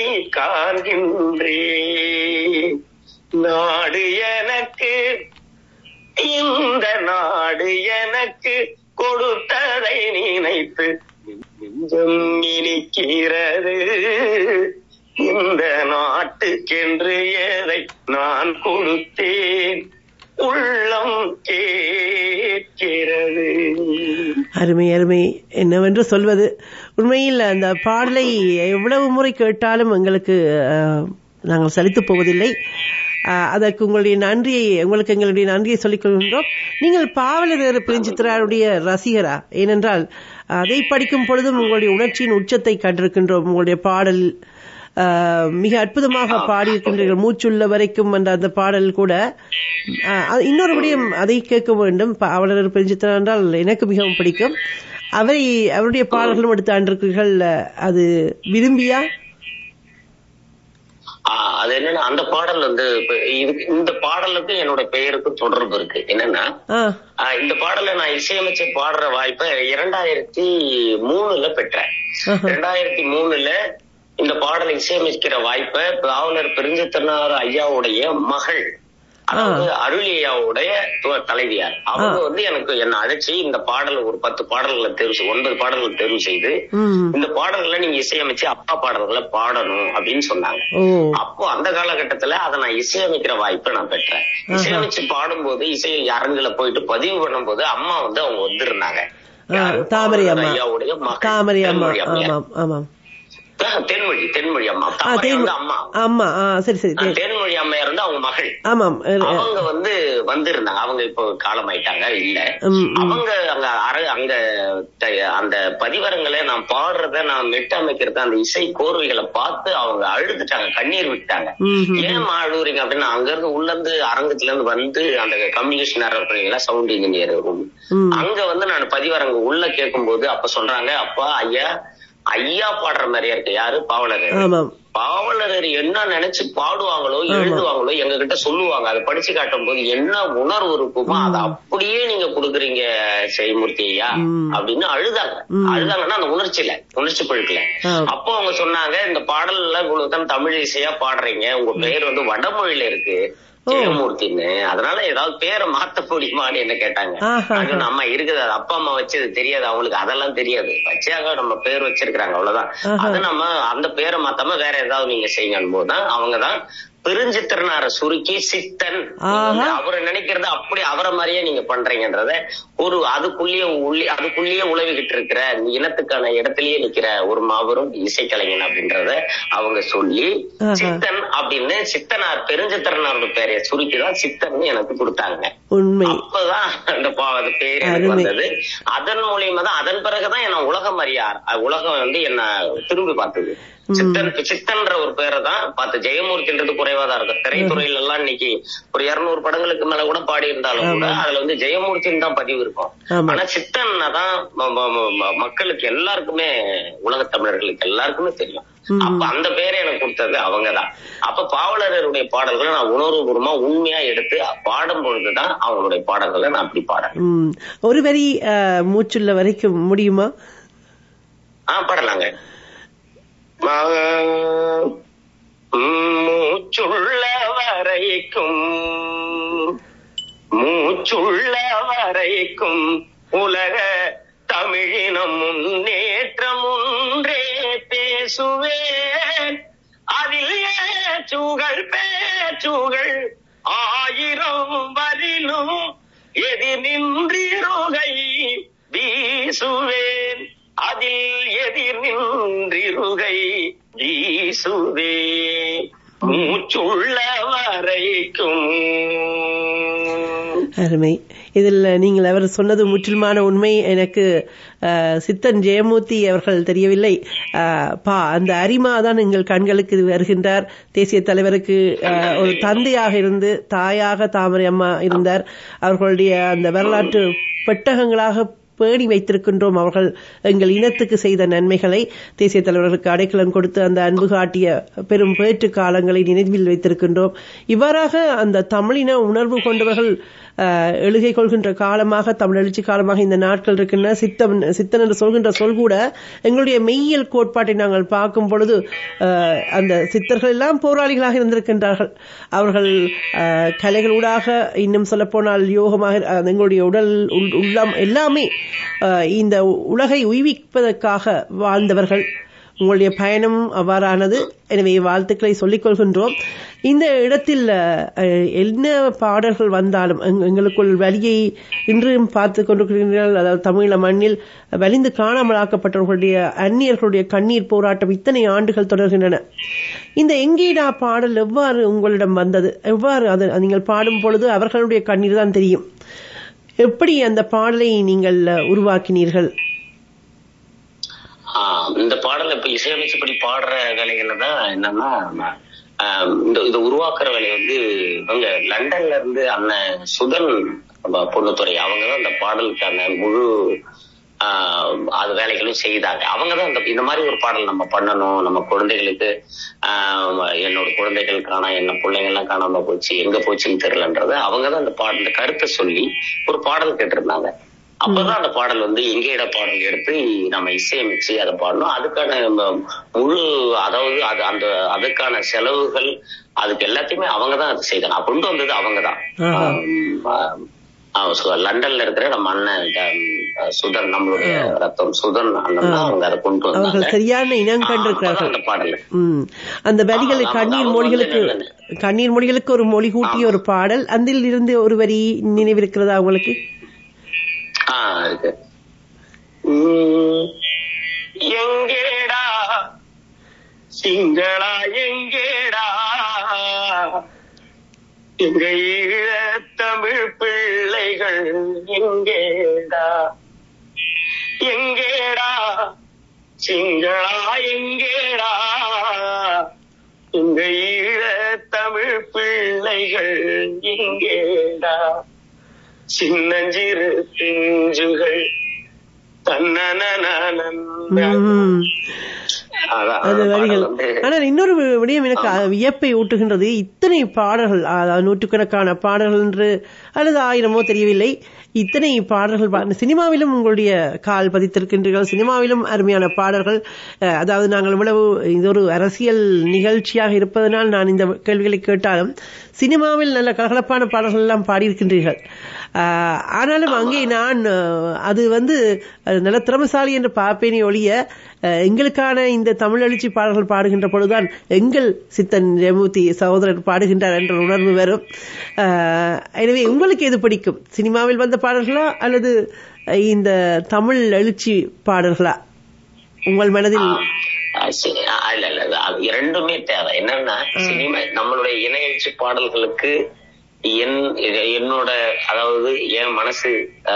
காண்கின்றேன் நாடு எனக்கு இந்த நாடு எனக்கு கொடுத்ததை நினைத்து நெஞ்சம் இனிக்கிறது இந்த நாட்டுக்கென்று எதை நான் கொடுத்தேன் உள்ளம் கேட்கிறது அருமை அருமை என்னவென்று சொல்வது உண்மையில் அந்த பாடலை எவ்வளவு முறை கேட்டாலும் எங்களுக்கு அஹ், நாங்கள் சலித்து போவதில்லை அஹ், அதற்கு உங்களுடைய நன்றியை உங்களுக்கு எங்களுடைய நன்றியை சொல்லிக் கொள்கின்றோம் நீங்கள் பாவலர் பிரிஞ்சித்திராருடைய ரசிகரா ஏனென்றால் அதை படிக்கும் பொழுதும் உங்களுடைய உணர்ச்சியின் உச்சத்தை கண்டிருக்கின்றோம் உங்களுடைய பாடல் அஹ், மிக அற்புதமாக பாடியிருக்கின்றீர்கள் மூச்சுள்ள வரைக்கும் என்ற அந்த பாடல் கூட அஹ், அது இன்னொரு விடயம் அதை கேட்க வேண்டும் பாவலர் பிரிஞ்சித்திரா என்றால் எனக்கு மிகவும் பிடிக்கும் அவரை அவருடைய பாடல்களும் எடுத்து ஆண்டிருக்கிறீர்கள் அது விரும்பியா ஆஹ் அது என்னன்னா அந்த பாடல் வந்து இப்ப இதுக்கு இந்த பாடலுக்கு என்னோட பெயருக்கு தொடர்பு இருக்கு என்னன்னா ஆ ஆஹ் இந்த பாடலை நான் இசையமைச்சு பாடுற வாய்ப்பை இரண்டாயிரத்தி மூணுல பெற்றேன் ஆஹா. இரண்டாயிரத்தி மூணுல இந்த பாடலை இசையமைக்கிற வாய்ப்பை பாவலர் பெருஞ்சத்தனார் ஐயாவுடைய மகள் அதாவது அருளி ஐயாவுடைய து- தலைவியார் அவங்க வந்து எனக்கு என்ன அழைச்சி இந்த பாடல் ஒரு பத்து பாடல்களை தேர்வு செய்- ஒன்பது பாடல்களை தேர்வு செய்து ம் இந்த பாடல்களை நீங்க இசையமைச்சு அப்பா பாடல்களை பாடணும் அப்படின்னு சொன்னாங்க ஓ அப்போ அந்த காலகட்டத்துல அதை நான் இசையமைக்கிற வாய்ப்பை நான் பெற்றேன் இசையமைச்சு பாடும்போது இசை அரங்குல போயிட்டு பதிவு பண்ணும்போது அம்மா வந்து அவங்க வந்திருந்தாங்க ஆ, யாரு? தாமரை அம்மா ஐயாவுடைய மகள். தாமரை அம்மா தென்மொழி அம்மையார். ஆமாம் ஆமாம் ஆ, தென்மொழி தென்மொழி அம்மா ஆ தாமரை தேன் வந்து அம்மா ஆமா ஆ சரி சரி ஆ, தேன். தென்மொழி அம்மையார் வந்து அவங்க மகள் ஆமாம் அஹ், அவங்க வந்து வந்திருந்தாங்க அவங்க இப்போ காலமாயிட்டாங்க இல்ல ம், ம். அவங்க அங்க அர அங்க த- அந்த பதிவரங்களை நான் பாடுறத நான் மெட்டு அமைக்கிறத அந்த இசை கோர்வைகளை பார்த்து அவங்க அழுதுட்டாங்க கண்ணீர் விட்டாங்க ம், ம். ஏன் அழுகுறீங்க அப்படின்னு அங்க இருந்து உள்ள இருந்து அரங்கத்துல இருந்து வந்து அந்த கம்யூனிகேஷன் இருக்கிறீங்களா சவுண்ட் இன்ஜினியர் ரூம் ம். அங்க வந்து நான் பதிவரங்க உள்ள கேட்கும்போது அப்ப சொல்றாங்க அப்பா ஐயா ஐயா பாடுற மாதிரியா இருக்கு யாரு பாவலர் ஆமாம் பாவலர் என்ன நினைச்சு பாடுவாங்களோ எழுதுவாங்களோ எங்க கிட்ட சொல்லுவாங்க அதை படிச்சு காட்டும் போது என்ன உணர்வு இருக்குமோ அதை அப்படியே நீங்க கொடுக்குறீங்க செய்மூர்த்தி ஐயா ம். அப்படின்னு அழுதாங்க அழுதாங்கன்னா அந்த உணர்ச்சியில உணர்ச்சி பழுக்கல ஆ. அப்போ அவங்க சொன்னாங்க இந்த பாடல்ல இவ்வளவு தான் தமிழ் இசையா பாடுறீங்க உங்க பேர் வந்து வடமொழியில இருக்கு ஓ. ஜெயமூர்த்தின்னு அதனால ஏதாவது பேரை மாத்த முடியுமான்னு என்ன கேட்டாங்க ஆஹா. அது நம்ம இருக்குது அது அப்பா அம்மா வச்சது தெரியாது அவங்களுக்கு அதெல்லாம் தெரியாது வச்சாங்க நம்ம பேர் வச்சிருக்கிறாங்க அவ்வளவுதான் ஆஹா. அது நம்ம அந்த பேரை மாத்தாம வேற ஏதாவது நீங்க செய்யுங்க போதுதான் அவங்கதான் பெருஞ்சித்திரனார சுருக்கி சித்தன் ஆஹா. அவரை நினைக்கிறத அப்படி அவரை மாதிரியே நீங்க பண்றீங்கன்றத ஒரு அதுக்குள்ளேயே உள்ளே அதுக்குள்ளேயே உழவிக்கிட்டு இருக்கிற இனத்துக்கான இடத்திலேயே நிக்கிற ஒரு மாபெரும் இசைக்கலைஞன் அப்படின்றத அவங்க சொல்லி ஆஹா. சித்தன் அப்படின்னு சித்தனார் பெருஞ்சித்திரனாரோட பேரை சுருக்கிதான் சித்தன் எனக்கு கொடுத்தாங்க உண்மை அப்பதான் அந்த பா- அது பேர் எனக்கு அருமை. வந்தது அதன் மூலியமா தான் அதன் பிறகுதான் என்ன உலகம் அறியார் அஹ் உலகம் வந்து என்ன திரும்பி பார்த்தது சித்தன் சித்தன்ற ஒரு பேரை தான் பார்த்து ஜெயமூர்த்தின்றது குறைவா தான் இருக்கும் திரைத்துறையில எல்லாம் இன்னைக்கு ஒரு இருநூறு படங்களுக்கு மேல கூட பாடி இருந்தாலும் கூட அதுல வந்து ஜெயமூர்த்தின்னு தான் பதிவு இருக்கும் ஆமா. ஆனா சித்தன்னா தான் ம- ம- ம- ம- மக்களுக்கு எல்லாருக்குமே உலகத் தமிழர்களுக்கு எல்லாருக்குமே தெரியும் அப்ப அந்த பேரை எனக்கு கொடுத்தது அவங்கதான் அப்ப பாவலருடைய பாடல்களை நான் உணர்வுபூர்வமா உண்மையா எடுத்து பாடும் பொழுதுதான் அவங்களுடைய பாடல்களை நான் அப்படி பாடுறேன் ம். ஒரு வரி அஹ், மூச்சுள்ள வரைக்கும் முடியுமா ஆ பாடலாங்க மா- மூச்சுள்ள வரைக்கும் மூச்சுள்ள வரைக்கும் உலக தமிழினம் முன்னேற்றம் ஒன்றே பேசுவேன் அதில் ஏச்சுகள் பேச்சுகள் ஆயிரம் வரிலும் எதிர் நின்றிருகை வீசுவேன் அதில் எதிர் நின்றிருகை வீசுவேன் மூச்சுள்ள வரைக்கும் அருமை இதில் நீங்கள் அவர் சொன்னது முற்றிலுமான உண்மை எனக்கு அஹ், சித்தன் ஜெயமூர்த்தி அவர்கள் தெரியவில்லை அஹ், பா அந்த அரிமா தான் எங்கள் கண்களுக்கு வருகின்றார் தேசிய தலைவருக்கு அஹ், ஒரு தந்தையாக இருந்து தாயாக தாமரை அம்மா இருந்தார் அவர்களுடைய அந்த வரலாற்று பெட்டகங்களாக பேணி வைத்திருக்கின்றோம் அவர்கள் எங்கள் இனத்துக்கு செய்த நன்மைகளை தேசிய தலைவர்களுக்கு அடைக்கலம் கொடுத்து அந்த அன்பு காட்டிய பெரும் பேற்று காலங்களை நினைவில் வைத்திருக்கின்றோம் இவ்வாறாக அந்த தமிழின உணர்வு கொண்டவர்கள் அஹ், எழுகை கொள்கின்ற காலமாக தமிழெழுச்சி காலமாக இந்த நாட்கள் இருக்கின்றன சித்தம் சித்தன் என்று சொல்கின்ற சொல் கூட எங்களுடைய மெய்யியல் கோட்பாட்டை நாங்கள் பார்க்கும் பொழுது அஹ், அந்த சித்தர்கள் எல்லாம் போராளிகளாக இருந்திருக்கின்றார்கள் அவர்கள் அஹ், கலைகளூடாக இன்னும் சொல்லப்போனால் யோகமாக அஹ், எங்களுடைய உடல் உள்- உள்ளம் எல்லாமே அஹ், இந்த உலகை உய்விப்பதற்காக வாழ்ந்தவர்கள் உங்களுடைய பயணம் அவ்வாறானது எனவே வாழ்த்துக்களை சொல்லிக் கொள்கின்றோம் இந்த இடத்தில் அஹ், என்ன பாடல்கள் வந்தாலும் எங்க- எங்களுக்குள் வலியை இன்றும் பார்த்து கொண்டிருக்கிறீர்கள் அதாவது தமிழ மண்ணில் வலிந்து காணாமலாக்கப்பட்டவர்களுடைய அந்நியர்களுடைய கண்ணீர் போராட்டம் இத்தனை ஆண்டுகள் தொடர்கின்றன இந்த எங்கேடா பாடல் எவ்வாறு உங்களிடம் வந்தது எவ்வாறு அது நீங்கள் பாடும் பொழுது அவர்களுடைய கண்ணீர் தான் தெரியும் எப்படி அந்த பாடலை நீங்கள் அஹ், உருவாக்கினீர்கள் ஆஹ் இந்த பாடலை இப்ப இசையமைச்சபடி பாடுற வேலைகள்ல தான் என்னன்னா ஆஹ் இந்த இதை உருவாக்குற வேலை வந்து இவங்க லண்டன்ல இருந்து அண்ணன் சுதன் நம்ம பொண்ணுத்துறை அவங்க தான் அந்த பாடலுக்கான முழு ஆஹ் அது வேலைகளும் செய்தாங்க அவங்க தான் இந்த இந்த மாதிரி ஒரு பாடல் நம்ம பண்ணணும் நம்ம குழந்தைகளுக்கு ஆஹ் என்னோட குழந்தைகள் காணா என்ன பிள்ளைங்க எல்லாம் காணாம போச்சு எங்க போச்சுன்னு தெரியலன்றத அவங்க தான் அந்த பாடல் இந்த கருத்தை சொல்லி ஒரு பாடல் கேட்டிருந்தாங்க அப்பதான் அந்த பாடல் வந்து எங்கேட பாடல் எடுத்து நம்ம இசையமைச்சு அதை பாடணும் அதுக்கான ம- முழு அதாவது அது அந்த அதுக்கான செலவுகள் அதுக்கு எல்லாத்தையுமே அவங்க தான் அது செய்தாங்க நான் கொண்டு வந்தது அவங்க தான் ஆஹா. லண்டன்ல இருக்கிற நம்ம அண்ணன் ட- சுதன் நம்மளுடைய ரத்தம் சுதன் அண்ணன் தான் அவங்க அதை கொண்டு அவர்கள் வந்தாங்க சரியான இனம் ஆ, அப்பதான் கண்டிருக்கிறார்கள் அந்த பாடல் ம். அந்த வரிகளை ஆமா, கண்ணீர் அவங்க மொழிகளுக்கு வந்து கண்ணீர் மொழிகளுக்கு ஒரு மொழி கூட்டிய ஒரு பாடல் அதில் இருந்து ஒரு வரி நினைவிருக்கிறதா உங்களுக்கு ஆ இருக்கு உம், எங்கேடா சிங்களா எங்கேடா எங்க ஈழத்தமிழ் பிள்ளைகள் எங்கேடா எங்கேடா சிங்களா எங்கேடா எங்க ஈழத்தமிழ் பிள்ளைகள் எங்கேடா சின்னஞ்சிறு பிஞ்சுகள் தன்னனனனன். ம். அதான், அது அந்த வரிகள் பாடல் வந்து ஆனால் இன்னொரு வி- விடயம் எனக்கு அ- வியப்பை ஊட்டுகின்றது இத்தனை பாடல்கள் அதாவது நூற்றுக்கணக்கான பாடல்கள் என்று அல்லது ஆயிரமோ தெரியவில்லை இத்தனை பாடல்கள் பா- சினிமாவிலும் உங்களுடைய கால் பதித்திருக்கின்றீர்கள் சினிமாவிலும் அருமையான பாடல்கள் அஹ், அதாவது நாங்கள் இவ்வளவு இது ஒரு அரசியல் நிகழ்ச்சியாக இருப்பதனால் நான் இந்த கேள்விகளை கேட்டாலும் சினிமாவில் நல்ல கலகலப்பான பாடல்கள் எல்லாம் பாடியிருக்கின்றீர்கள் அஹ், ஆனாலும் அங்கே நான் அஹ், அது வந்து அஹ், நல்ல திறமசாலி என்று பார்ப்பேனே ஒழிய அஹ், எங்களுக்கான இந்த தமிழ் எழுச்சி பாடல்கள் பாடுகின்ற பொழுதுதான் எங்கள் சித்தன் ஜெயமூர்த்தி சகோதரர் பாடுகின்றார் என்ற உணர்வு வரும் அஹ், எனவே உங்களுக்கு எது பிடிக்கும் சினிமாவில் வந்த பாடல்களா அல்லது அஹ், இந்த தமிழ் எழுச்சி பாடல்களா உங்கள் மனதில் ஆ, சரி. ஆ, இல்ல இல்ல இல்ல. அது இரண்டுமே தேவை என்னன்னா சினிமா நம்மளுடைய இணையச்சு பாடல்களுக்கு என் இது- என்னோட அதாவது என் மனசு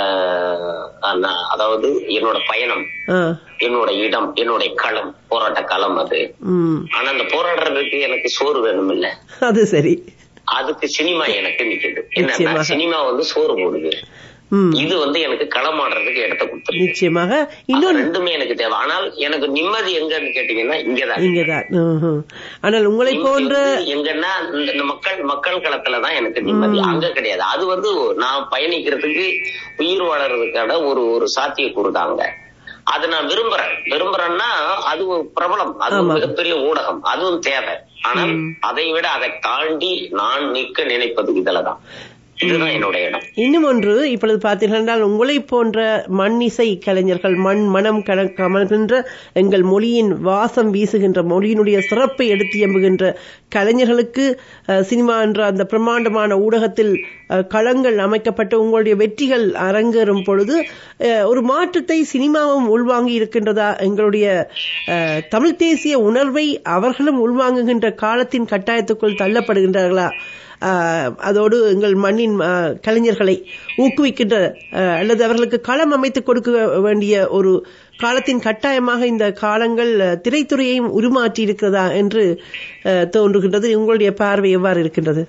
ஆஹ், அந்த- அதாவது என்னோட பயணம் ஆ, என்னோட இடம் என்னுடைய களம் போராட்ட களம் அது ம், ஆனா அந்த போராடுறதுக்கு எனக்கு சோறு வேணும் இல்ல அது சரி அதுக்கு சினிமா எனக்கு நிக்குது என்னன்னா நிச்சயமாக. சினிமா வந்து சோறு போடுது ம், இது வந்து எனக்கு களமாடுறதுக்கு இடத்த கொடுத்துருக்கு நிச்சயமாக அது இன்னொரு ரெண்டுமே எனக்கு தேவை ஆனால் எனக்கு நிம்மதி எங்கன்னு கேட்டீங்கன்னா இங்கதான் இங்கதான் ம்ஹும். ஆனால் உங்களை நிம்மதி போன்ற வந்து எங்கன்னா இந்த இந்த மக்கள் மக்கள் களத்துலதான் எனக்கு நிம்மதி அங்க கிடையாது அது வந்து நான் பயணிக்கிறதுக்கு உயிர் வாழறதுக்கான ஒரு ஒரு சாத்தியக்கூறு தாங்க அது நான் விரும்புறேன் விரும்புறேன்னா அது ஒரு பிரபலம் அது ஒரு ஆமா. மிகப்பெரிய ஊடகம் அதுவும் தேவை ஆனால் அதை விட அதை தாண்டி நான் நிற்க நினைப்பது இதுலதான் இதுதான் என்னோட இடம் இன்னும் ஒன்று இப்பொழுது பார்த்தீர்கள் என்றால் உங்களை போன்ற மண் இசை கலைஞர்கள் மண் மனம் கல- கமழ்கின்ற எங்கள் மொழியின் வாசம் வீசுகின்ற மொழியினுடைய சிறப்பை எடுத்து எம்புகின்ற கலைஞர்களுக்கு அஹ், சினிமா என்ற அந்த பிரம்மாண்டமான ஊடகத்தில் அஹ், களங்கள் அமைக்கப்பட்டு உங்களுடைய வெற்றிகள் அரங்கேறும் பொழுது அஹ், ஒரு மாற்றத்தை சினிமாவும் உள்வாங்கி இருக்கின்றதா எங்களுடைய அஹ், தமிழ் தேசிய உணர்வை அவர்களும் உள்வாங்குகின்ற காலத்தின் கட்டாயத்துக்குள் தள்ளப்படுகின்றார்களா ஆஹ் அதோடு எங்கள் மண்ணின் ஆஹ், கலைஞர்களை ஊக்குவிக்கின்ற ஆஹ், அல்லது அவர்களுக்கு களம் அமைத்து கொடுக்க வேண்டிய ஒரு காலத்தின் கட்டாயமாக இந்த காலங்கள் ஆஹ், திரைத்துறையையும் உருமாற்றி இருக்கிறதா என்று ஆஹ், தோன்றுகின்றது உங்களுடைய பார்வை எவ்வாறு இருக்கின்றது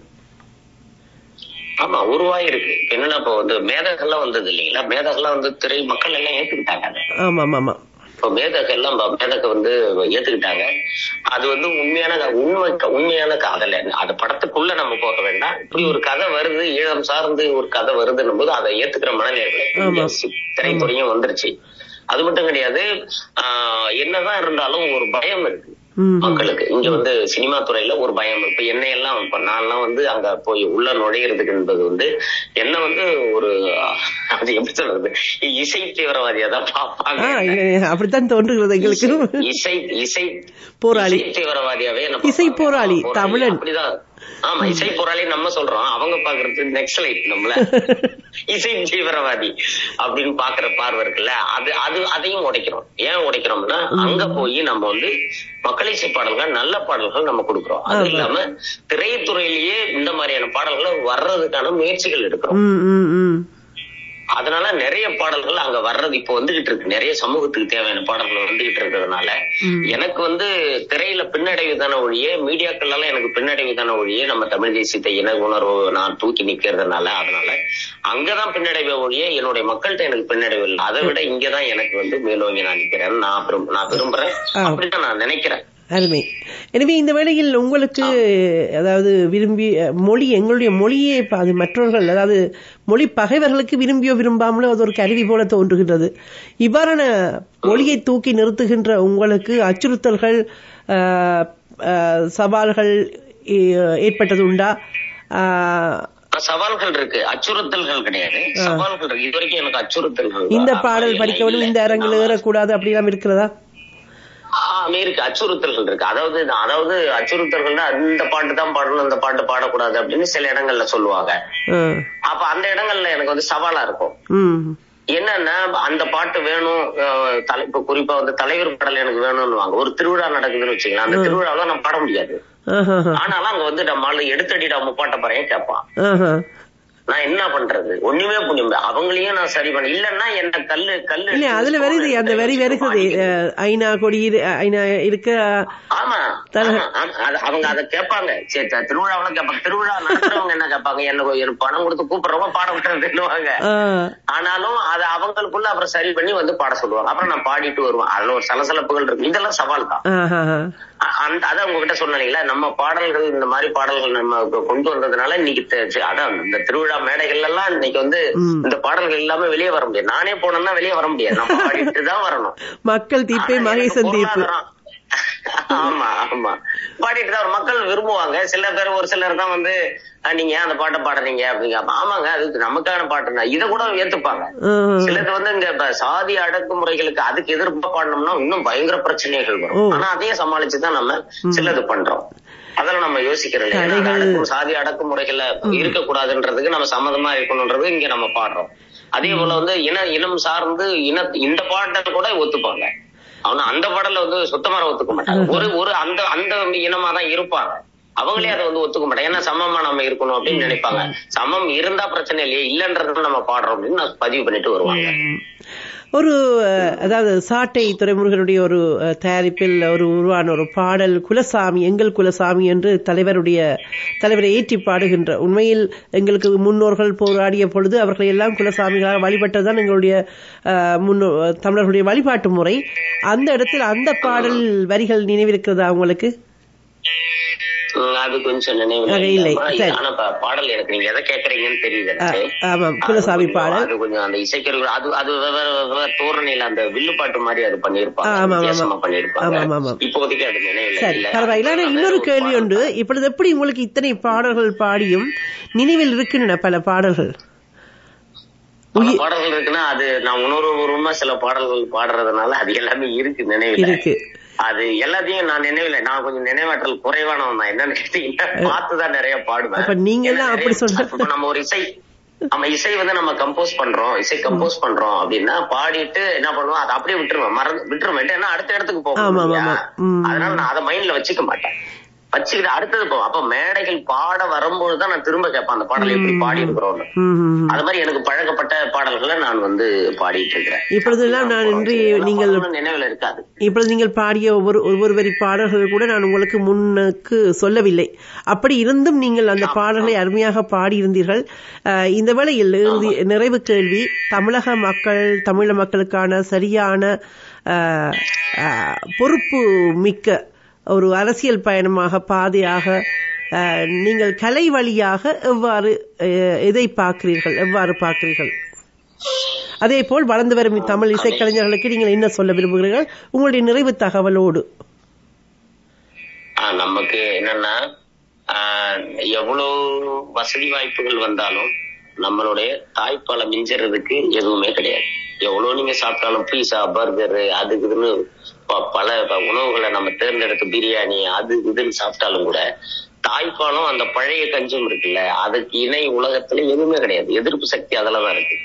ஆமா உருவாயிருக்கு இப்ப என்னன்னா இப்போ வந்து மேதகெல்லாம் வந்தது இல்லைங்களா மேதகெல்லாம் வந்து திரை மக்கள் எல்லாம் ஏத்துக்கிட்டாங்க அதை. ஆமாம் ஆமாம் இப்போ மேதக எல்லாம் ப- மேதக வந்து ஏத்துக்கிட்டாங்க அது வந்து உண்மையான க- உண்மை க- உண்மையான காதல் அது படத்துக்குள்ள நம்ம போக வேண்டாம் இப்படி ஒரு கதை வருது ஈழம் சார்ந்து ஒரு கதை வருதுன்னும் போது அதை ஏத்துக்கிற மனநிலை ஆமா. திரைத்துறையும் வந்துருச்சு அது மட்டும் கிடையாது ஆஹ் என்னதான் இருந்தாலும் ஒரு பயம் இருக்கு ம். மக்களுக்கு இங்க வந்து சினிமா துறையில ஒரு பயம் இப்ப என்னையெல்லாம் இப்ப நான்லாம் வந்து அங்க போய் உள்ள நுழையிறதுக்கு என்பது வந்து என்ன வந்து ஒரு அது எப்படி சொல்றது இசை தீவிரவாதியா தான் ஆ, பார்ப்பாங்க இல்ல, அப்படித்தான் தோன்றுகிறது எங்களுக்கு இசை இசை போராளி. இசை தீவிரவாதியாவே என்ன இசை பார்ப்பாங்க. போராளி, போராளி, தமிழன். அப்படிதான் ஆமா இசை போராளி நம்ம சொல்றோம் அவங்க பாக்குறது நெக்ஸ்லைட் நம்மள இசை தீவிரவாதி அப்படின்னு பாக்குற பார்வை இருக்குல்ல அது அது அதையும் உடைக்கிறோம் ஏன் உடைக்கிறோம்னா அங்க போய் நம்ம வந்து மக்களிசை பாடல்கள் நல்ல பாடல்கள் நம்ம கொடுக்கிறோம் அது ஆமா. இல்லாம திரைத்துறையிலேயே இந்த மாதிரியான பாடல்கள் வர்றதுக்கான முயற்சிகள் எடுக்கிறோம் ம், ம், ம். அதனால நிறைய பாடல்கள் அங்க வர்றது இப்போ வந்துகிட்டு இருக்கு நிறைய சமூகத்துக்கு தேவையான பாடல்கள் வந்துகிட்டு இருக்கிறதுனால ம். எனக்கு வந்து திரையில பின்னடைவு தானே ஒழிய மீடியாக்கள்லாம் எனக்கு பின்னடைவு தானே ஒழிய நம்ம தமிழ் தேசியத்தை இன உணர்வு நான் தூக்கி நிக்கிறதுனால அதனால அங்கதான் பின்னடைவு ஒழிய என்னுடைய மக்கள்கிட்ட எனக்கு பின்னடைவு இல்லை அதை விட இங்கதான் எனக்கு வந்து மேலோங்கி நான் நிக்கிறேன் நான் விரும்- நான் விரும்புறேன் ஆ. அப்படிதான் நான் நினைக்கிறேன் அருமை எனவே இந்த வேளையில் உங்களுக்கு அதாவது விரும்பி மொழி எங்களுடைய மொழியே இப்ப அது மற்றவர்கள் அதாவது மொழி பகைவர்களுக்கு விரும்பியோ விரும்பாமலோ அது ஒரு கருவி போல தோன்றுகின்றது இவ்வாறான மொழியை தூக்கி நிறுத்துகின்ற உங்களுக்கு அச்சுறுத்தல்கள் ஆஹ், ஆஹ், சவால்கள் ஏ- ஏற்பட்டது உண்டா ஆஹ், சவால்கள் இருக்கு அச்சுறுத்தல்கள் கிடையாது சவால்கள் இருக்கு இது வரைக்கும் எனக்கு அச்சுறுத்தல்கள் இந்த வ- பாடல் இல்லை, படிக்க வேண்டும் இல்லை. இந்த அரங்கில் ஆமா. ஏறக்கூடாது அப்படிலாம் இருக்கிறதா ஆமா இருக்கு அச்சுறுத்தல்கள் இருக்கு அதாவது அதாவது அச்சுறுத்தல்கள்னா இந்த பாட்டு தான் பாடணும் இந்த பாட்டு பாடக்கூடாது அப்படின்னு சில இடங்கள்ல சொல்லுவாங்க ஆஹ், அப்ப அந்த இடங்கள்ல எனக்கு வந்து சவாலா இருக்கும் ம் என்னன்னா அந்த பாட்டு வேணும் அஹ், தலை- இப்ப குறிப்பா வந்து தலைவர் பாடல் எனக்கு வேணும்னு ஒரு திருவிழா நடக்குதுன்னு வச்சுக்கலாம் அந்த திருவிழாவில நான் பாட முடியாது ஆஹா ஆனாலும் அங்க வந்து நம்ம எடுத்தடிடா முப்பாட்ட பறைய கேட்பான் ஆஹா நான் என்ன பண்றது ஒண்ணுமே புண்ணியம் அவங்களையும் நான் சரி பண்ண இல்லன்னா என்ன கல்லு கல்லு இல்ல அதுல வருது அந்த வரி வருகிறது அஹ், ஐநா கொடி இரு- ஐநா இருக்க ஆமா தல- ஆமா, ஆமா. அது- அவங்க அதை கேட்பாங்க சரி சரி, திருவிழாவுல கேட்பாங்க திருவிழா நடத்துறவங்க என்ன கேட்பாங்க என்ன எனக்கு பணம் கொடுத்து கூப்பிடுறவங்க பாட விட்டுறதுன்னுவாங்க ஆஹ், ஆனாலும் அதை அவங்களுக்குள்ள அப்புறம் சரி பண்ணி வந்து பாட சொல்லுவாங்க அப்புறம் நான் பாடிட்டு வருவேன் அதுல ஒரு சலசலப்புகள் இருக்கு இதெல்லாம் சவால் தான் ஆஹா, அ- அந்த அதான் உங்ககிட்ட சொன்னீங்களா நம்ம பாடல்கள் இந்த மாதிரி பாடல்கள் நம்ம கொ- கொண்டு வந்ததுனால இன்னைக்கு தெ- தெ- அதான் இந்த திருவிழா மேடைகள் எல்லாம் இன்னைக்கு வந்து ம். இந்த பாடல்கள் இல்லாம வெளியே வர முடியாது நானே போனேன்னா வெளியே வர முடியாது நான் பாடிட்டு தான் வரணும் மக்கள் தீர்ப்பே ஆனா எனக்கு மகேசன் தீர்ப்பு பொருளாதாரம் ஆமா ஆமா பாடிட்டு தான் வரும். மக்கள் விரும்புவாங்க சில பேர் ஒரு சிலர் தான் வந்து "அஹ், நீங்க ஏன் அந்த பாட்டை பாடுறீங்க அப்படிங்க அப்ப ஆமாங்க அது நமக்கான பாட்டுனா இதை கூட ஏத்துப்பாங்க ஆஹ், சிலது வந்து இங்க இப்ப சாதி அடக்குமுறைகளுக்கு அதுக்கு எதிர்ப்பா பாடணும்னா இன்னும் பயங்கர பிரச்சனைகள் ஓ. வரும் ஆனா அதையும் சமாளிச்சுதான் நம்ம சிலது பண்றோம் அதெல்லாம் நம்ம யோசிக்கிறோம் இல்லையா? ஏன்னா, அந்த கதைகள். அடக்கு- சாதி அடக்குமுறைகள்ல இருக்கக்கூடாதுன்றதுக்கு நம்ம சம்மதமா இருக்கணும்ன்றது இங்க நம்ம பாடுறோம் அதே போல வந்து இன இனம் சார்ந்து இன இந்த பாட்டை கூட ஒத்துப்பாங்க ஆனா அந்த பாடல வந்து சுத்தமா ஒத்துக்க மாட்டாங்க ஒரு ஒரு அந்த அந்த இனமா தான் இருப்பாங்க அவங்களே அதை வந்து ஒத்துக்க மாட்டாங்க ஏன்னா சமமா நம்ம இருக்கணும் அப்படின்னு நினைப்பாங்க சமம் இருந்தா பிரச்சனை இல்லையே இல்லன்றதும் நம்ம பாடுறோம் அப்படின்னு நான் பதிவு பண்ணிட்டு வருவாங்க ம். ஒரு அஹ், அதாவது சாட்டை துறைமுருகனுடைய ஒரு அஹ், தயாரிப்பில் ஒரு உருவான ஒரு பாடல் குலசாமி எங்கள் குலசாமி என்று தலைவருடைய தலைவரை ஏற்றி பாடுகின்ற உண்மையில் எங்களுக்கு முன்னோர்கள் போராடிய பொழுது அவர்களை எல்லாம் குலசாமிகளாக வழிபட்டதுதான் எங்களுடைய அஹ், முன்னோ தமிழர்களுடைய வழிபாட்டு முறை அந்த இடத்தில் அந்த பாடல் வரிகள் நினைவிருக்கிறதா உங்களுக்கு உம், அது கொஞ்சம் நினைவு ஆக இல்லை. சரி. ஆனா பா- பாடல் எனக்கு நீங்க எதை கேக்குறீங்கன்னு தெரியுது எனக்கு. ஆ, ஆமாம், அது குலசாமி கொஞ்சம்- பாடல். அது கொஞ்சம் அந்த இசைக்கருவி அது அது வெவ்வேறு வெவ்வேறு தோரணையில அந்த வில்லுப்பாட்டு மாதிரி அது ஆ, பண்ணிருப்பாங்க ஆமாம், ஆமாம். வித்தியாசமா ஆமாம், பண்ணிருப்பாங்க ஆமாம். இப்போதைக்கு அது நினைவில் சரி இல்ல பரவாயில்ல ஆனா அது இன்னொரு ஒரு கேள்வி பாடல் உண்டு இப்பொழுது எப்படி உங்களுக்கு இத்தனை பாடல்கள் பாடியும் நினைவில் இருக்கின்றன பல பாடல்கள் பல உயி- பாடல்கள் இருக்குன்னா அது நான் உணர்வுபூர்வமா சில பாடல்கள் பாடுறதுனால அது எல்லாமே இருக்கு நினைவில் இருக்கு அது எல்லாத்தையும் நான் நினைவில் நான் கொஞ்சம் நினைவாற்றல் குறைவானவன் தான் என்னன்னு கேட்டீங்கன்னா பார்த்துதான் நிறைய பாடுவேன் அப்ப நீங்க எல்லாம் ஏன்னா அப்படி நிறைய- சொல்ல- இப்ப நம்ம ஒரு இசை நம்ம இசை வந்து நம்ம கம்போஸ் பண்றோம் இசை கம்போஸ் பண்றோம் அப்படின்னா பாடிட்டு என்ன பண்ணுவோம் அதை அப்படியே விட்டுருவேன் மறந்து விட்டுருவேன் ஏன்னா அடுத்த இடத்துக்கு ஆமா, போகும் ஆமா, இல்லையா? ஆமா. ம். அதனால நான் அதை மைண்ட்ல வச்சுக்க மாட்டேன் வச்சுக்கிட்டு அடுத்தது போவோம் அப்ப மேடைகள் பாட வரும்போது தான் நான் திரும்ப கேட்பேன் அந்த பாடலை எப்படி பாடி இருக்கிறோம்னு ம், ம், ம். அது மாதிரி எனக்கு பழக்கப்பட்ட பாடல்களை நான் வந்து பாடிட்டு இருக்கிறேன் இப்பொழுதெல்லாம் நான் இன்று எல்லா நீங்கள் பாடல்களும் நினைவில் இருக்காது இப்பொழுது நீங்கள் பாடிய ஒவ்வொரு ஒவ்வொரு வரி பாடல்கள் கூட நான் உங்களுக்கு முன்னுக்கு சொல்லவில்லை அப்படி இருந்தும் நீங்கள் அந்த பாடல்களை அருமையாக பாடியிருந்தீர்கள் அஹ், இந்த வேளையில் இறுதி நிறைவு கேள்வி தமிழக மக்கள் தமிழ மக்களுக்கான சரியான அஹ், அஹ், பொறுப்பு மிக்க ஒரு அரசியல் பயணமாக பாதையாக அஹ், நீங்கள் கலை வழியாக எவ்வாறு அஹ், எதை பார்க்கிறீர்கள் எவ்வாறு பார்க்கிறீர்கள் அதே போல் வளர்ந்து வரும் தமிழ் இசைக்கலைஞர்களுக்கு நீங்கள் என்ன சொல்ல விரும்புகிறீர்கள் உங்களுடைய நிறைவு தகவலோடு ஆஹ் நமக்கு என்னன்னா ஆஹ் எவ்வளவு வசதி வாய்ப்புகள் வந்தாலும் நம்மளுடைய தாய்ப்பாலை மிஞ்சறதுக்கு எதுவுமே கிடையாது எவ்வளவு நீங்க சாப்பிட்டாலும் பீஸா பர்கர் அது இதுன்னு ப- பல ப- உணவுகளை நம்ம தேர்ந்தெடுத்து பிரியாணி அது இதுன்னு சாப்பிட்டாலும் கூட தாய்ப்பாலும் அந்த பழைய கஞ்சும் இருக்குல்ல அதுக்கு இணை உலகத்துல எதுவுமே கிடையாது எதிர்ப்பு சக்தி அதுலதான் இருக்கு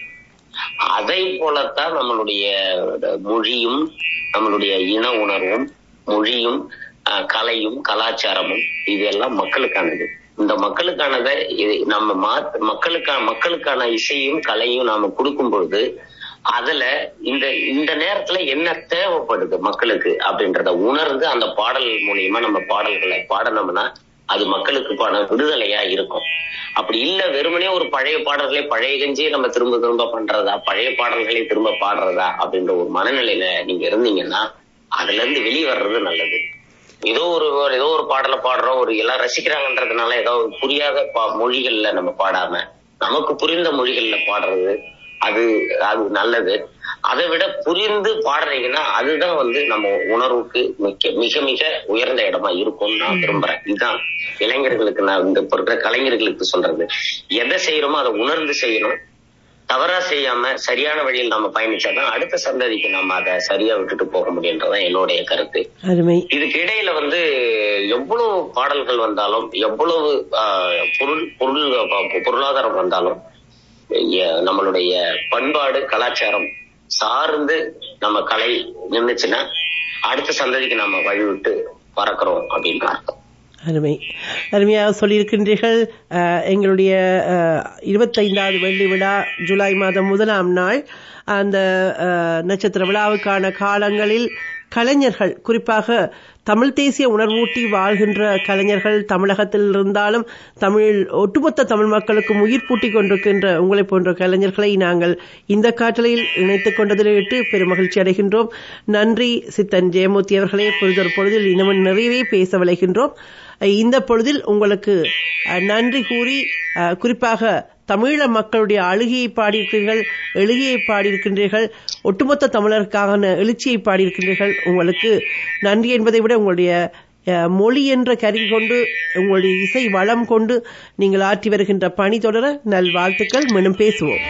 அதை போலத்தான் நம்மளுடைய மொழியும் நம்மளுடைய இன உணர்வும் மொழியும் ஆஹ், கலையும் கலாச்சாரமும் இது எல்லாம் மக்களுக்கானது இந்த மக்களுக்கானதை இது நம்ம மா- மக்களுக்கான மக்களுக்கான இசையும் கலையும் நாம கொடுக்கும் பொழுது அதுல இந்த இந்த நேரத்துல என்ன தேவைப்படுது மக்களுக்கு அப்படின்றத உணர்ந்து அந்த பாடல் மூலியமா நம்ம பாடல்களை பாடணும்னா அது மக்களுக்குக்கான விடுதலையா இருக்கும் அப்படி இல்ல வெறுமனே ஒரு பழைய பாடல்களை பழைய கஞ்சியை நம்ம திரும்ப திரும்ப பண்றதா பழைய பாடல்களை திரும்ப பாடுறதா அப்படின்ற ஒரு மனநிலையில நீங்க இருந்தீங்கன்னா அதுல இருந்து வெளியே வர்றது நல்லது ஏதோ ஒரு ஒரு- ஏதோ ஒரு பாடலை பாடுறோம் ஒரு எல்லாம் ரசிக்கிறாங்கன்றதுனால ஏதோ ஒரு புரியாத பா- மொழிகள்ல நம்ம பாடாம நமக்கு புரிந்த மொழிகள்ல பாடுறது அது அது நல்லது அதை விட புரிந்து பாடுறீங்கன்னா அதுதான் வந்து நம்ம உணர்வுக்கு மிக மிக மிக உயர்ந்த இடமா இருக்கும்னு நான் விரும்புறேன் இதுதான் இளைஞர்களுக்கு நான் இந்த இப்ப இருக்கிற கலைஞர்களுக்கு சொல்றது எதை செய்யறோமோ அதை உணர்ந்து செய்யணும் தவறா செய்யாம சரியான வழியில் நம்ம பயணிச்சாதான் அடுத்த சந்ததிக்கு நம்ம அதை சரியா விட்டுட்டு போக முடியுன்றதான் என்னுடைய கருத்து அருமை இதுக்கு இடையில வந்து எவ்வளவு பாடல்கள் வந்தாலும் எவ்வளவு ஆஹ், பொருள் பொருள் ப- பொருளாதாரம் வந்தாலும் எ- நம்மளுடைய பண்பாடு கலாச்சாரம் சார்ந்து நம்ம கலை நின்னுச்சுன்னா அடுத்த சந்ததிக்கு நம்ம வழிவிட்டு பறக்கிறோம் அப்படின்னு அர்த்தம் அருமை அருமையாக சொல்லியிருக்கின்றீர்கள் அஹ், எங்களுடைய அஹ், இருபத்தைந்தாவது வெள்ளி விழா ஜூலை மாதம் முதலாம் நாள் அந்த அஹ், நட்சத்திர விழாவுக்கான காலங்களில் கலைஞர்கள் குறிப்பாக தமிழ் தேசிய உணர்வூட்டி வாழ்கின்ற கலைஞர்கள் தமிழகத்தில் இருந்தாலும் தமிழ் ஒட்டுமொத்த தமிழ் மக்களுக்கும் உயிர் பூட்டிக் கொண்டிருக்கின்ற உங்களை போன்ற கலைஞர்களை நாங்கள் இந்த காற்றலையில் இணைத்துக் கொண்டதிலிட்டு பெருமகிழ்ச்சி அடைகின்றோம் நன்றி சித்தன் ஜெயமூர்த்தி அவர்களே பொழுதொரு பொழுதில் இன்னமும் நிறையவே பேச விளைகின்றோம் இந்த பொழுதில் உங்களுக்கு அஹ், நன்றி கூறி அஹ், குறிப்பாக தமிழ மக்களுடைய அழுகையை பாடியிருக்கிறீர்கள் எழுகையை பாடியிருக்கின்றீர்கள் ஒட்டுமொத்த தமிழருக்கான எழுச்சியை பாடியிருக்கின்றீர்கள் உங்களுக்கு நன்றி என்பதை விட உங்களுடைய அஹ், மொழி என்ற கருவி கொண்டு உங்களுடைய இசை வளம் கொண்டு நீங்கள் ஆற்றி வருகின்ற பணி தொடர நல்வாழ்த்துக்கள் மீண்டும் பேசுவோம்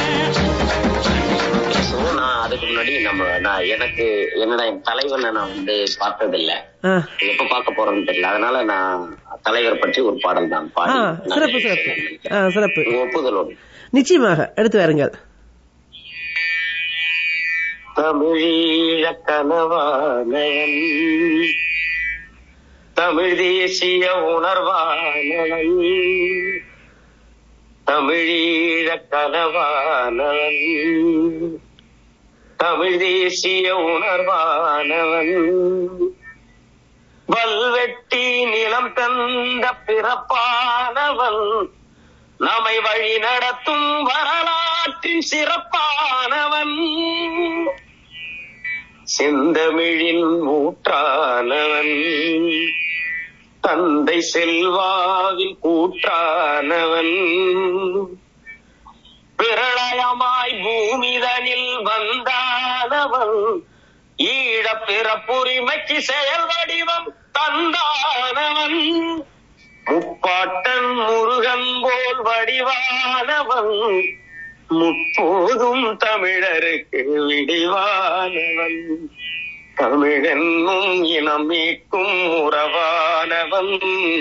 பேசுவோம் நான் அதுக்கு முன்னாடி நம்ம நான் எனக்கு என்னோட என் தலைவனை நான் வந்து பார்த்ததில்ல ஆ எப்ப பார்க்க போறேன்னு தெரியல அதனால நான் தலைவர் பற்றி ஒரு பாடல் தான் ஆ பாடி நான் சிறப்பு சிறப்பு ஆ சிறப்பு உங்க ஒப்புதலோடு நிச்சயமாக எடுத்து வாருங்கள் தமிழீழ கனவானவன் தமிழ் தேசிய உணர்வானவன் தமிழீழ கனவானவன் தமிழ் தேசிய உணர்வானவன் வல்வெட்டி நிலம் தந்த பிறப்பானவன் நம்மை வழி நடத்தும் வரலாற்றின் சிறப்பானவன் செந்தமிழின் ஊற்றானவன் தந்தை செல்வாவில் கூற்றானவன் பிரளயமாய் பூமிதனில் வந்தானவன் ஈழ பிறப்புரிமைக்கு செயல் வடிவம் தந்தானவன் முப்பாட்டன் முருகன் போல் வடிவானவன் முப்போதும் தமிழருக்கு விடிவானவன் தமிழென்னும் இனம் மீட்கும் உறவானவன்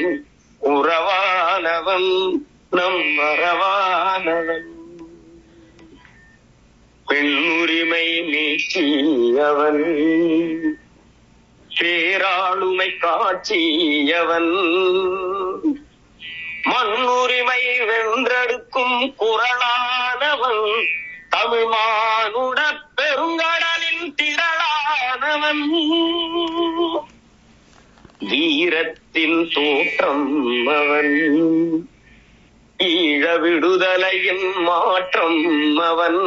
உறவானவன் நம் மறவானவன் பெண்ணுரிமை நீக்கியவன் பேராளுமை காட்சியவன் மண்ணுரிமை வென்றெடுக்கும் குரலானவன் தமிழ் மானுட பெருங்கடலின் திரளானவன் வீரத்தின் தோற்றம் அவன் ஈழ விடுதலையின் மாற்றம் அவன்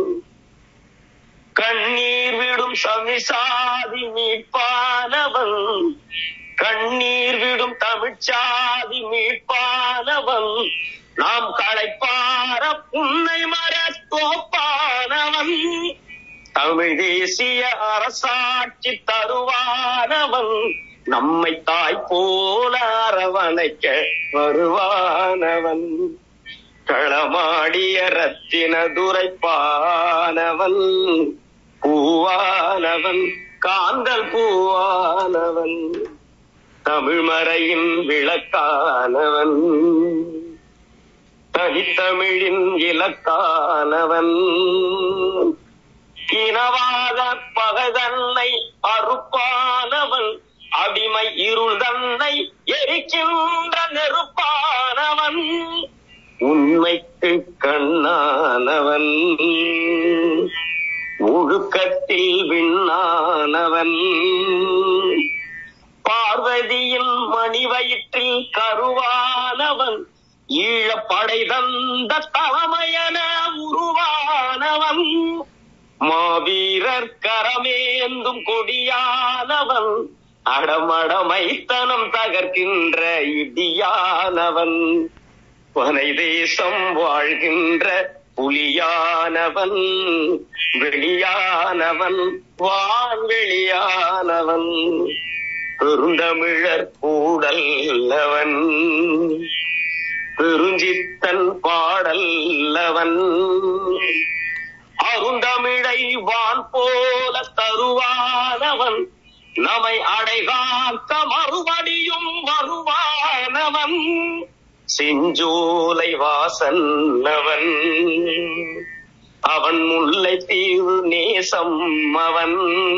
கண்ணீர் விடும் சமிசாதி மீட்பானவன் கண்ணீர் விடும் தமிழ்ச்சாதி மீட்பானவன் நாம் களைப்பார புன்னை மர தோப்பானவன் தமிழ் தேசிய அரசாட்சி தருவானவன் நம்மை தாய் போல அரவணைக்க வருவானவன் களமாடிய ரத்தின துரைப்பானவன் பூவானவன் காந்தல் பூவானவன் தமிழ்மறையின் விளக்கானவன் தனித்தமிழின் இலக்கானவன் இனவாத பகதன்னை அறுப்பானவன் அடிமை இருள் தன்னை எரிக்கின்ற நெருப்பானவன் உண்மைக்கு கண்ணானவன் ஒழுக்கத்தில் விண்ணானவன் பார்வதியின் மணிவயிற்றில் கருவானவன் ஈழப்படை தந்த தலைமையன உருவானவன் மாவீரர் கரமேந்தும் கொடியானவன் அடமடமைத்தனம் தகர்க்கின்ற இடியானவன் பனை தேசம் வாழ்கின்ற புலியானவன் வெளியானவன் வான்வெளியானவன் பெருந்தமிழர் கூடல்லவன் பெருஞ்சித்தன் பாடல்லவன் அருந்தமிழை வான் போல தருவானவன் நம்மை அடைகாக்க மறுபடியும் வருவானவன் செஞ்சோலை வாசன்னவன் அவன் முல்லை தீவு நேசம் அவன்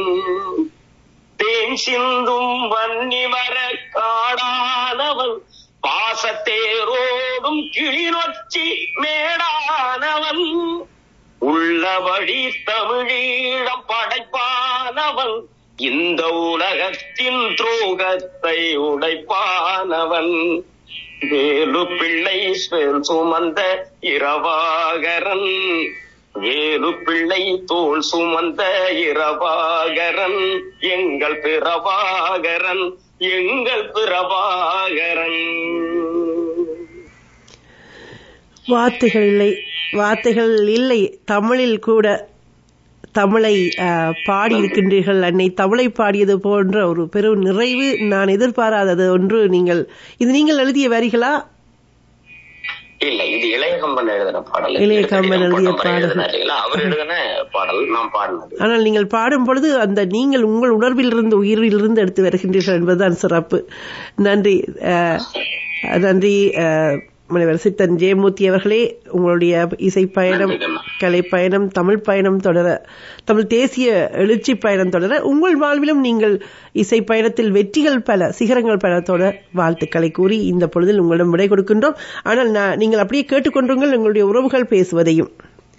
தேன் சிந்தும் வன்னிமர காடானவன் பாசத்தேரோடும் கிளிநொச்சி மேடானவன் உள்ளபடி தமிழீழம் படைப்பானவன் இந்த உலகத்தின் துரோகத்தை உடைப்பானவன் வேலு பிள்ளை ஸ்வேல் சுமந்த இரவாகரன் வேலு பிள்ளை தோல் சுமந்த இரவாகரன் எங்கள் பிறவாகரன் எங்கள் பிறவாகரன் வார்த்தைகள் இல்லை வார்த்தைகள் இல்லை தமிழில் கூட தமிழை அஹ், பாடியிருக்கின்றீர்கள் அன்னை தமிழை பாடியது போன்ற ஒரு பெரும் நிறைவு நான் எதிர்பாராதது ஒன்று நீங்கள் இது நீங்கள் எழுதிய வரிகளா இல்ல இது இளையகம்பன் எழுதின பாடல் இளையகம்பன் எழுதிய பாடல். இல்லைங்களா அவர் எழுதின பாடல் நான் பாடினது ஆனால் நீங்கள் பாடும் பொழுது அந்த நீங்கள் உங்கள் உணர்விலிருந்து உயிரிலிருந்து எடுத்து வருகின்றீர்கள் என்பதுதான் சிறப்பு நன்றி அஹ், நன்றி அஹ், முனைவர் சித்தன் ஜெயமூர்த்தி அவர்களே உங்களுடைய இசை பயணம் நன்றிங்கம்மா. கலை பயணம் தமிழ் பயணம் தொடர தமிழ் தேசிய எழுச்சி பயணம் தொடர உங்கள் வாழ்விலும் நீங்கள் இசை பயணத்தில் வெற்றிகள் பல சிகரங்கள் பல தொடர வாழ்த்துக்களை கூறி இந்த பொழுதில் உங்களிடம் விடை கொடுக்கின்றோம் ஆனால் நான் நீங்கள் அப்படியே கேட்டுக்கொண்டுங்கள் உங்களுடைய உறவுகள் பேசுவதையும்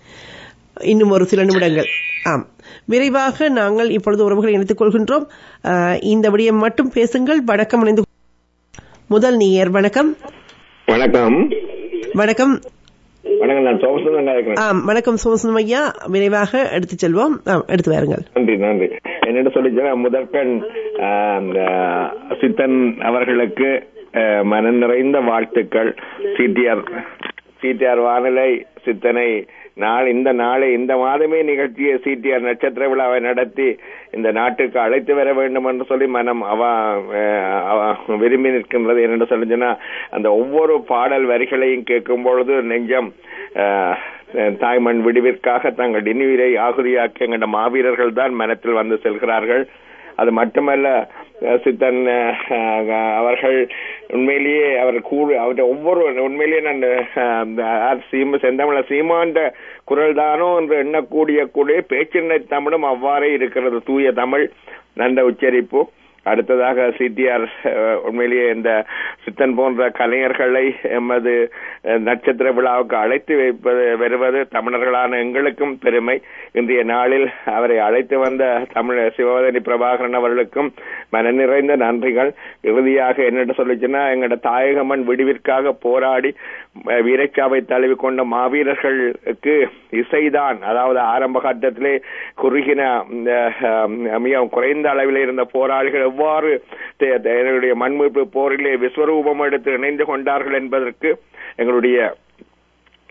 இன்னும் ஒரு சில நிமிடங்கள் ஆம் விரைவாக நாங்கள் இப்பொழுது உறவுகளை இணைத்துக் கொள்கின்றோம் ஆஹ், இந்த விடயம் மட்டும் பேசுங்கள் வணக்கம் இணைந்து முதல் நீயர் வணக்கம் வணக்கம் வணக்கம் வணக்கம் நான் சோமசுந்தரம் இருக்கிறேன் ஆம் வணக்கம் சோமசுந்தரம் ஐயா விரைவாக எடுத்துச் செல்வோம் ஆம், எடுத்து வாருங்கள் நன்றி நன்றி என்னென்னு சொல்லிச்சுன்னா முதற்கண் ஆஹ், ஆஹ், சித்தன் அவர்களுக்கு ஆஹ், மனம் நிறைந்த வாழ்த்துக்கள் சிடிஆர் சிடிஆர் வானிலை சித்தனை நாள் இந்த நாளை இந்த மாதமே நிகழ்த்திய சிடிஆர் நட்சத்திர விழாவை நடத்தி இந்த நாட்டுக்கு அழைத்து வர வேண்டும் என்று சொல்லி மனம் அவ ஆஹ், அவ விரும்பி நிற்கின்றது என்னென்று சொல்லிச்சுன்னா அந்த ஒவ்வொரு பாடல் வரிகளையும் கேட்கும் பொழுது நெஞ்சம் ஆஹ், தாய்மண் விடுவிற்காக தங்கள் இனியுரை ஆகுதியாக்கி எங்கட மாவீரர்கள் தான் மனத்தில் வந்து செல்கிறார்கள் அது மட்டுமல்ல அஹ், சித்தன் அஹ், அவர்கள் உண்மையிலேயே அவர் கூறு அவருடைய ஒவ்வொரு உண்மையிலேயே நான் அஹ், அந்த ஆர் சீம செந்தமிழ சீமாண்ட குரல் தானோ என்று எண்ணக்கூடிய கூட பேச்சினை தமிழும் அவ்வாறே இருக்கிறது தூய தமிழ் நல்ல உச்சரிப்பு அடுத்ததாக சிடிஆர் உண்மையிலேயே இந்த சித்தன் போன்ற கலைஞர்களை எமது அஹ், நட்சத்திர விழாவுக்கு அழைத்து வைப்பது வருவது தமிழர்களான எங்களுக்கும் பெருமை இன்றைய நாளில் அவரை அழைத்து வந்த தமிழ் சிவவதனி பிரபாகரன் அவர்களுக்கும் மன நிறைந்த நன்றிகள் இறுதியாக என்னென்று சொல்லிச்சுன்னா எங்களோட தாயகமன் விடுவிற்காக போராடி அஹ், வீரச்சாவை தழுவி கொண்ட மாவீரர்களுக்கு இசைதான் அதாவது ஆரம்ப கட்டத்திலே குறுகின இந்த, அஹ், மிக குறைந்த அளவில் இருந்த போராளிகள் எவ்வாறு தே- தே- எங்களுடைய மண்மீட்பு போரிலே விஸ்வரூபம் எடுத்து இணைந்து கொண்டார்கள் என்பதற்கு எங்களுடைய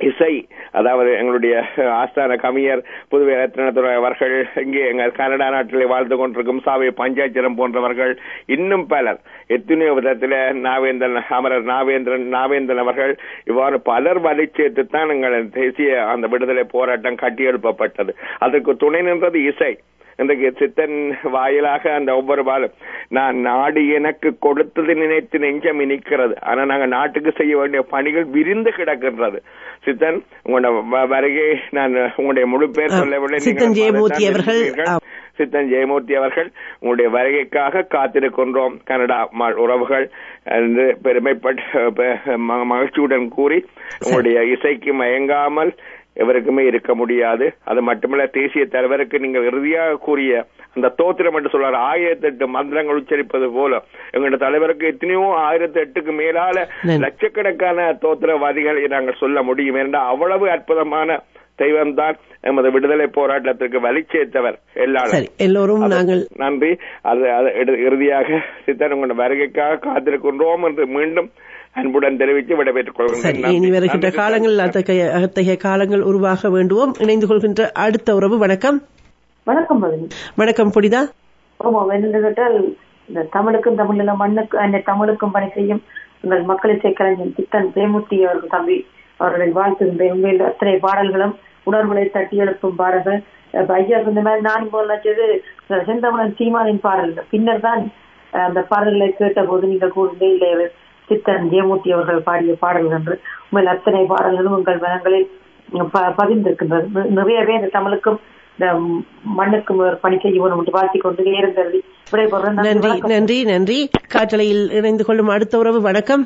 இசை அதாவது எங்களுடைய ஆஸ்தான கவிஞர் புதுவை ரத்னத்துறை அவர்கள் இங்கே எங்கள் கனடா நாட்டிலே வாழ்ந்து கொண்டிருக்கும் சாவை பஞ்சாட்சரம் போன்றவர்கள் இன்னும் பலர் எத்தனையோ விதத்தில் நாவேந்திரன் அமரர் நாவேந்திரன் நாவேந்திரன் அவர்கள் இவ்வாறு பலர் வழி சேர்த்துத்தான் எங்கள் தேசிய அந்த விடுதலை போராட்டம் கட்டியெழுப்பப்பட்டது அதற்கு துணை நின்றது இசை இன்றைக்கு சித்தன் வாயிலாக அந்த ஒவ்வொரு பாலும் நான் நாடு எனக்கு கொடுத்தது நினைத்து நெஞ்சம் இனிக்கிறது ஆனா நாங்க நாட்டுக்கு செய்ய வேண்டிய பணிகள் விரிந்து கிடக்கின்றது சித்தன் உங்களோட வ- வருகை நான் உங்களுடைய முழு பேர் ஆ, சொல்லவில்லை சித்தன் நீங்கள் ஜெயமூர்த்தி அதைத்தான் அவர்கள், நினைக்கிறீர்கள். ஆ. சித்தன் ஜெயமூர்த்தி அவர்கள் உங்களுடைய வருகைக்காக காத்திருக்கின்றோம் கனடா ம- உறவுகள் என்று பெருமைப்பட்ட பெ- ம- மகிழ்ச்சியுடன் கூறி உங்களுடைய இசைக்கு மயங்காமல் எவருக்குமே இருக்க முடியாது அது மட்டுமல்ல தேசிய தலைவருக்கு நீங்கள் இறுதியாக கூறிய அந்த தோத்திரம் என்று சொல்றாரு ஆயிரத்தி எட்டு மந்திரங்கள் உச்சரிப்பது போல எங்களுடைய தலைவருக்கு எத்தனையோ ஆயிரத்தி எட்டுக்கு மேலால நன்றி. லட்சக்கணக்கான தோத்திரவாதிகளை நாங்கள் சொல்ல முடியும் என்றால் அவ்வளவு அற்புதமான தெய்வம்தான் எமது விடுதலை போராட்டத்திற்கு வழி சேர்த்தவர் எல்லாரும் சரி எல்லோரும் அது- நாங்கள் நன்றி அது அது இறு- இறுதியாக சித்தன் உங்கள் வருகைக்காக காத்திருக்கின்றோம் என்று மீண்டும் அன்புடன் தெரிவித்து விடைபெற்றுக் சரி கொள்கிறேன் இனி நன்றி. வருகின்ற நன்றி, காலங்கள் சித்தன். அத்தகைய அத்தகைய காலங்கள் உருவாக வேண்டுவோம் இணைந்து கொள்கின்ற அடுத்த உறவு வணக்கம் வணக்கம் மதனி வணக்கம் புனிதா ஆமா என்னென்னு கேட்டால் இந்த தமிழுக்கும் தமிழில மண்ணுக்கு அந்த தமிழுக்கும் பணி செய்யும் உங்கள் மக்களை கலைஞன் சித்தன் ஜெயமூர்த்தி அவர்கள் தம்பி அவர்களை வாழ்த்துகின்றேன் உண்மையில் அத்தனை பாடல்களும் உணர்வுகளை தட்டி எழுப்பும் பாடல்கள் அப்ப ஐயா இந்த மாதிரி நான் போல் நினைச்சது இந்த செந்தமிழன் சீமானின் பாடல்கள் பின்னர் தான் அஹ், அந்த பாடல்களை கேட்ட போது நீங்கள் கூறுந்தே இல்லை சித்தன் ஜெயமூர்த்தி அவர்கள் பாடிய பாடல்கள் என்று உண்மையில் அத்தனை பாடல்களும் உங்கள் மனங்களில் ப- பதிந்திருக்கின்றது நி- நிறையவே இந்த தமிழுக்கும் இந்த மண்ணுக்கும் ஒரு பணி செய்யணும் என்று வாழ்த்திக் கொண்டு நேரம் கருதி விடைபெறுறேன் நன்றி, நன்றி வணக்கம். நன்றி நன்றி காற்றலையில் இணைந்து கொள்ளும் அடுத்த உறவு வணக்கம்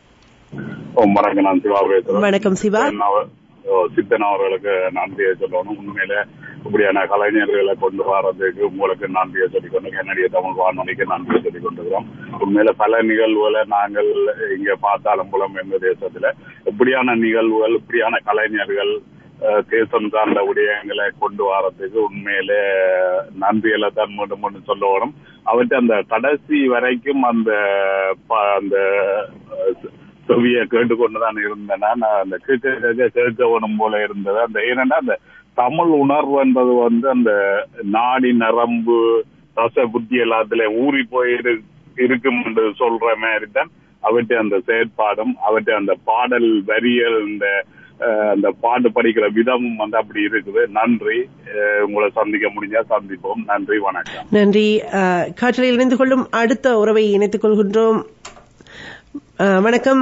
ஓ, வணக்கம் நான் சிவா பேசுறேன் வணக்கம் சிவா சித்தன் அவர்- ஓ, சித்தன் அவர்களுக்கு நன்றியை சொல்லணும் உண்மையில இப்படியான கலைஞர்களை கொண்டு வர்றதுக்கு உங்களுக்கு நன்றியை சொல்லிக் கொண்டு கன்னடிய தமிழ் வானொலிக்கு நன்றியை சொல்லிக் கொண்டிருக்கிறோம் உண்மையில பல நிகழ்வுகளை நாங்கள் இங்க பார்த்தாலும் புலம் எங்க தேசத்துல இப்படியான நிகழ்வுகள் இப்படியான கலைஞர்கள் அஹ், தேசம் சார்ந்த விடயங்களை கொண்டு வரதுக்கு உண்மையிலே நன்றிகளை தான் மீண்டும் மீண்டும் சொல்லணும் அவற்றை அந்த கடைசி வரைக்கும் அந்த ப- அந்த அஹ், செவிய கேட்டுக்கொண்டுதான் இருந்தேன் நான் அந்த கேட்க கேட்க கேட்கவனும் போல இருந்தது அந்த ஏனென்றா அந்த தமிழ் உணர்வு என்பது வந்து அந்த நாடி நரம்பு ரச புத்தி எல்லாத்துல ஊறி போய் இரு- இருக்கும் என்று சொல்ற மாதிரி தான் அவற்றை அந்த செயற்பாடும் அவற்றை அந்த பாடல் வரிகள் இந்த அஹ், அந்த பாட்டு படிக்கிற விதமும் வந்து அப்படி இருக்குது நன்றி அஹ், உங்களை சந்திக்க முடிஞ்சா சந்திப்போம் நன்றி வணக்கம் நன்றி அஹ், காற்றலையில் இணைந்து கொள்ளும் அடுத்த உறவை இணைத்துக் கொள்கின்றோம் அஹ், வணக்கம்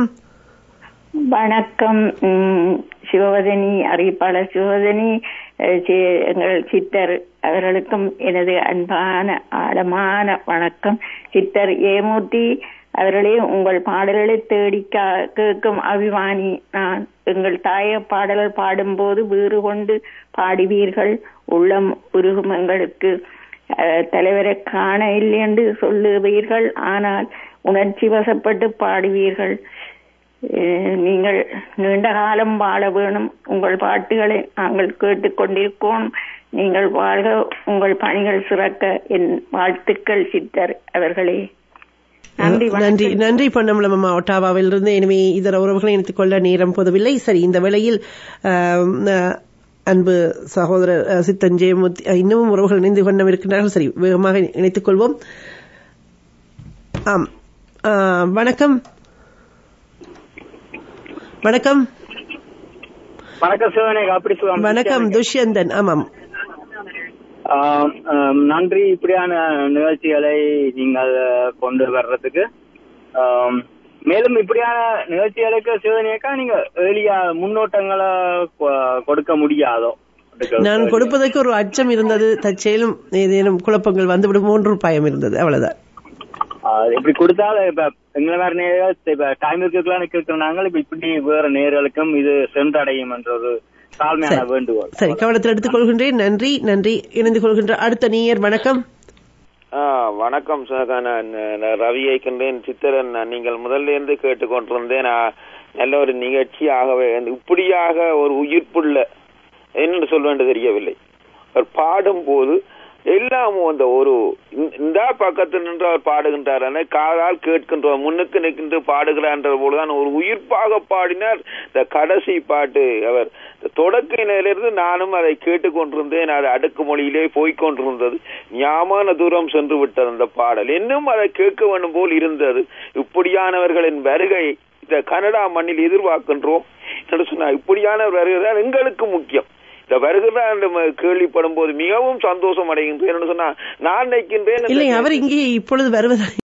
வணக்கம் ம், சிவவதனி அறிவிப்பாளர் சிவவதனி அஹ், சி- எங்கள் சித்தர் அவர்களுக்கும் எனது அன்பான ஆழமான வணக்கம் சித்தர் ஏமூர்த்தி அவர்களே உங்கள் பாடல்களை தேடி கா- கேட்கும் அபிமானி நான் எங்கள் தாய பாடல்கள் பாடும்போது வீறு கொண்டு பாடுவீர்கள் உள்ளம் உருகும் எங்களுக்கு அஹ், தலைவரை காண இல்லை என்று சொல்லுவீர்கள் ஆனால் உணர்ச்சி வசப்பட்டு பாடுவீர்கள் அஹ் நீங்கள் நீண்ட காலம் வாழ வேணும் உங்கள் பாட்டுகளை நாங்கள் கேட்டுக்கொண்டிருக்கோம் நீங்கள் வாழ்க உங்கள் பணிகள் சிறக்க என் வாழ்த்துக்கள் சித்தர் அவர்களே நன்றி நன்றி வணக்கம். நன்றி பொன்னம்பலம் அம்மா ஒட்டாவாவில் இருந்து எனவே இதர உறவுகளை இணைத்துக் கொள்ள நேரம் போதவில்லை சரி இந்த வேளையில் ஆம், அஹ், அன்பு சகோதரர் அஹ், சித்தன் ஜெயமூர்த்தி அஹ், இன்னமும் உறவுகள் இணைந்து கொண்டு இருக்கின்றார்கள் சரி வேகமாக இணைத்துக் கொள்வோம் ஆம் அஹ், வணக்கம் வணக்கம் வணக்கம் சிவனே அப்படி சுகம் வணக்கம் துஷ்யந்தன் ஆமாம் ஆம், ஆம், நன்றி இப்படியான நிகழ்ச்சிகளை நீங்கள் கொண்டு வர்றதுக்கு ஆம், மேலும் இப்படியான நிகழ்ச்சிகளுக்கு சிவனேக்கா நீங்க ஏழியா முன்னோட்டங்களை கொ- கொடுக்க முடியாதோ நான் கொடுப்பதற்கு ஒரு அச்சம் இருந்தது தற்செயலும் ஏதேனும் குழப்பங்கள் வந்துவிடும் மூன்று பயம் இருந்தது அவ்வளவுதான் ஆ, இப்படி கொடுத்தாலும் இப்ப எங்களை வேற நேர்கள் இப்ப டைம் இருக்குன்னு கேட்கிற நாங்கள் இப்ப இப்படி வேற நேர்களுக்கும் இது சென்றடையும் என்ற ஒரு தாழ்மையான சரி. வேண்டுகோள் சரி கவனத்தில் எடுத்துக் கொள்கின்றேன் நன்றி நன்றி இணைந்து கொள்கின்ற அடுத்த நீயர் வணக்கம் ஆ, வணக்கம் சுனகா. நான் நான் ரவி ஐக்கின்றேன் சித்திரன் நான் நீங்கள் முதல்ல இருந்து கேட்டுக்கொண்டிருந்தேன் நான் நல்ல ஒரு நிகழ்ச்சியாகவே இப்படியாக ஒரு உயிர்ப்புள்ள என்று சொல்ல வேண்டும் தெரியவில்லை அவர் பாடும் போது எல்லாம் அந்த ஒரு இந்த- இந்த பக்கத்தில் நின்று அவர் பாடுகின்றார் ஆனால் காதால் கேட்கின்றோம் முன்னுக்கு நிற்கின்ற பாடுகிறான்ற போதுதான் ஒரு உயிர்ப்பாக பாடினார் இந்த கடைசி பாட்டு அவர் இந்த தொடக்க நிலையிலிருந்து நானும் அதை கேட்டுக்கொண்டிருந்தேன் அது அடுக்கு மொழியிலே போய்க்கொண்டிருந்தது ஞாபக தூரம் சென்று விட்டது அந்த பாடல் இன்னும் அதை கேட்க வேண்டும் போல் இருந்தது இப்படியானவர்களின் வருகை இந்த கனடா மண்ணில் எதிர்பார்க்கின்றோம் என்று சொன்னா இப்படியான வருகை தான் எங்களுக்கு முக்கியம் இந்த வருகிறார் என்று ம- கேள்விப்படும் போது மிகவும் சந்தோஷம் அடைகின்றேன் என்று சொன்னா நான் நினைக்கின்றேன் இந்த இல்லை அவர் இங்கே இப்பொழுது வருவதா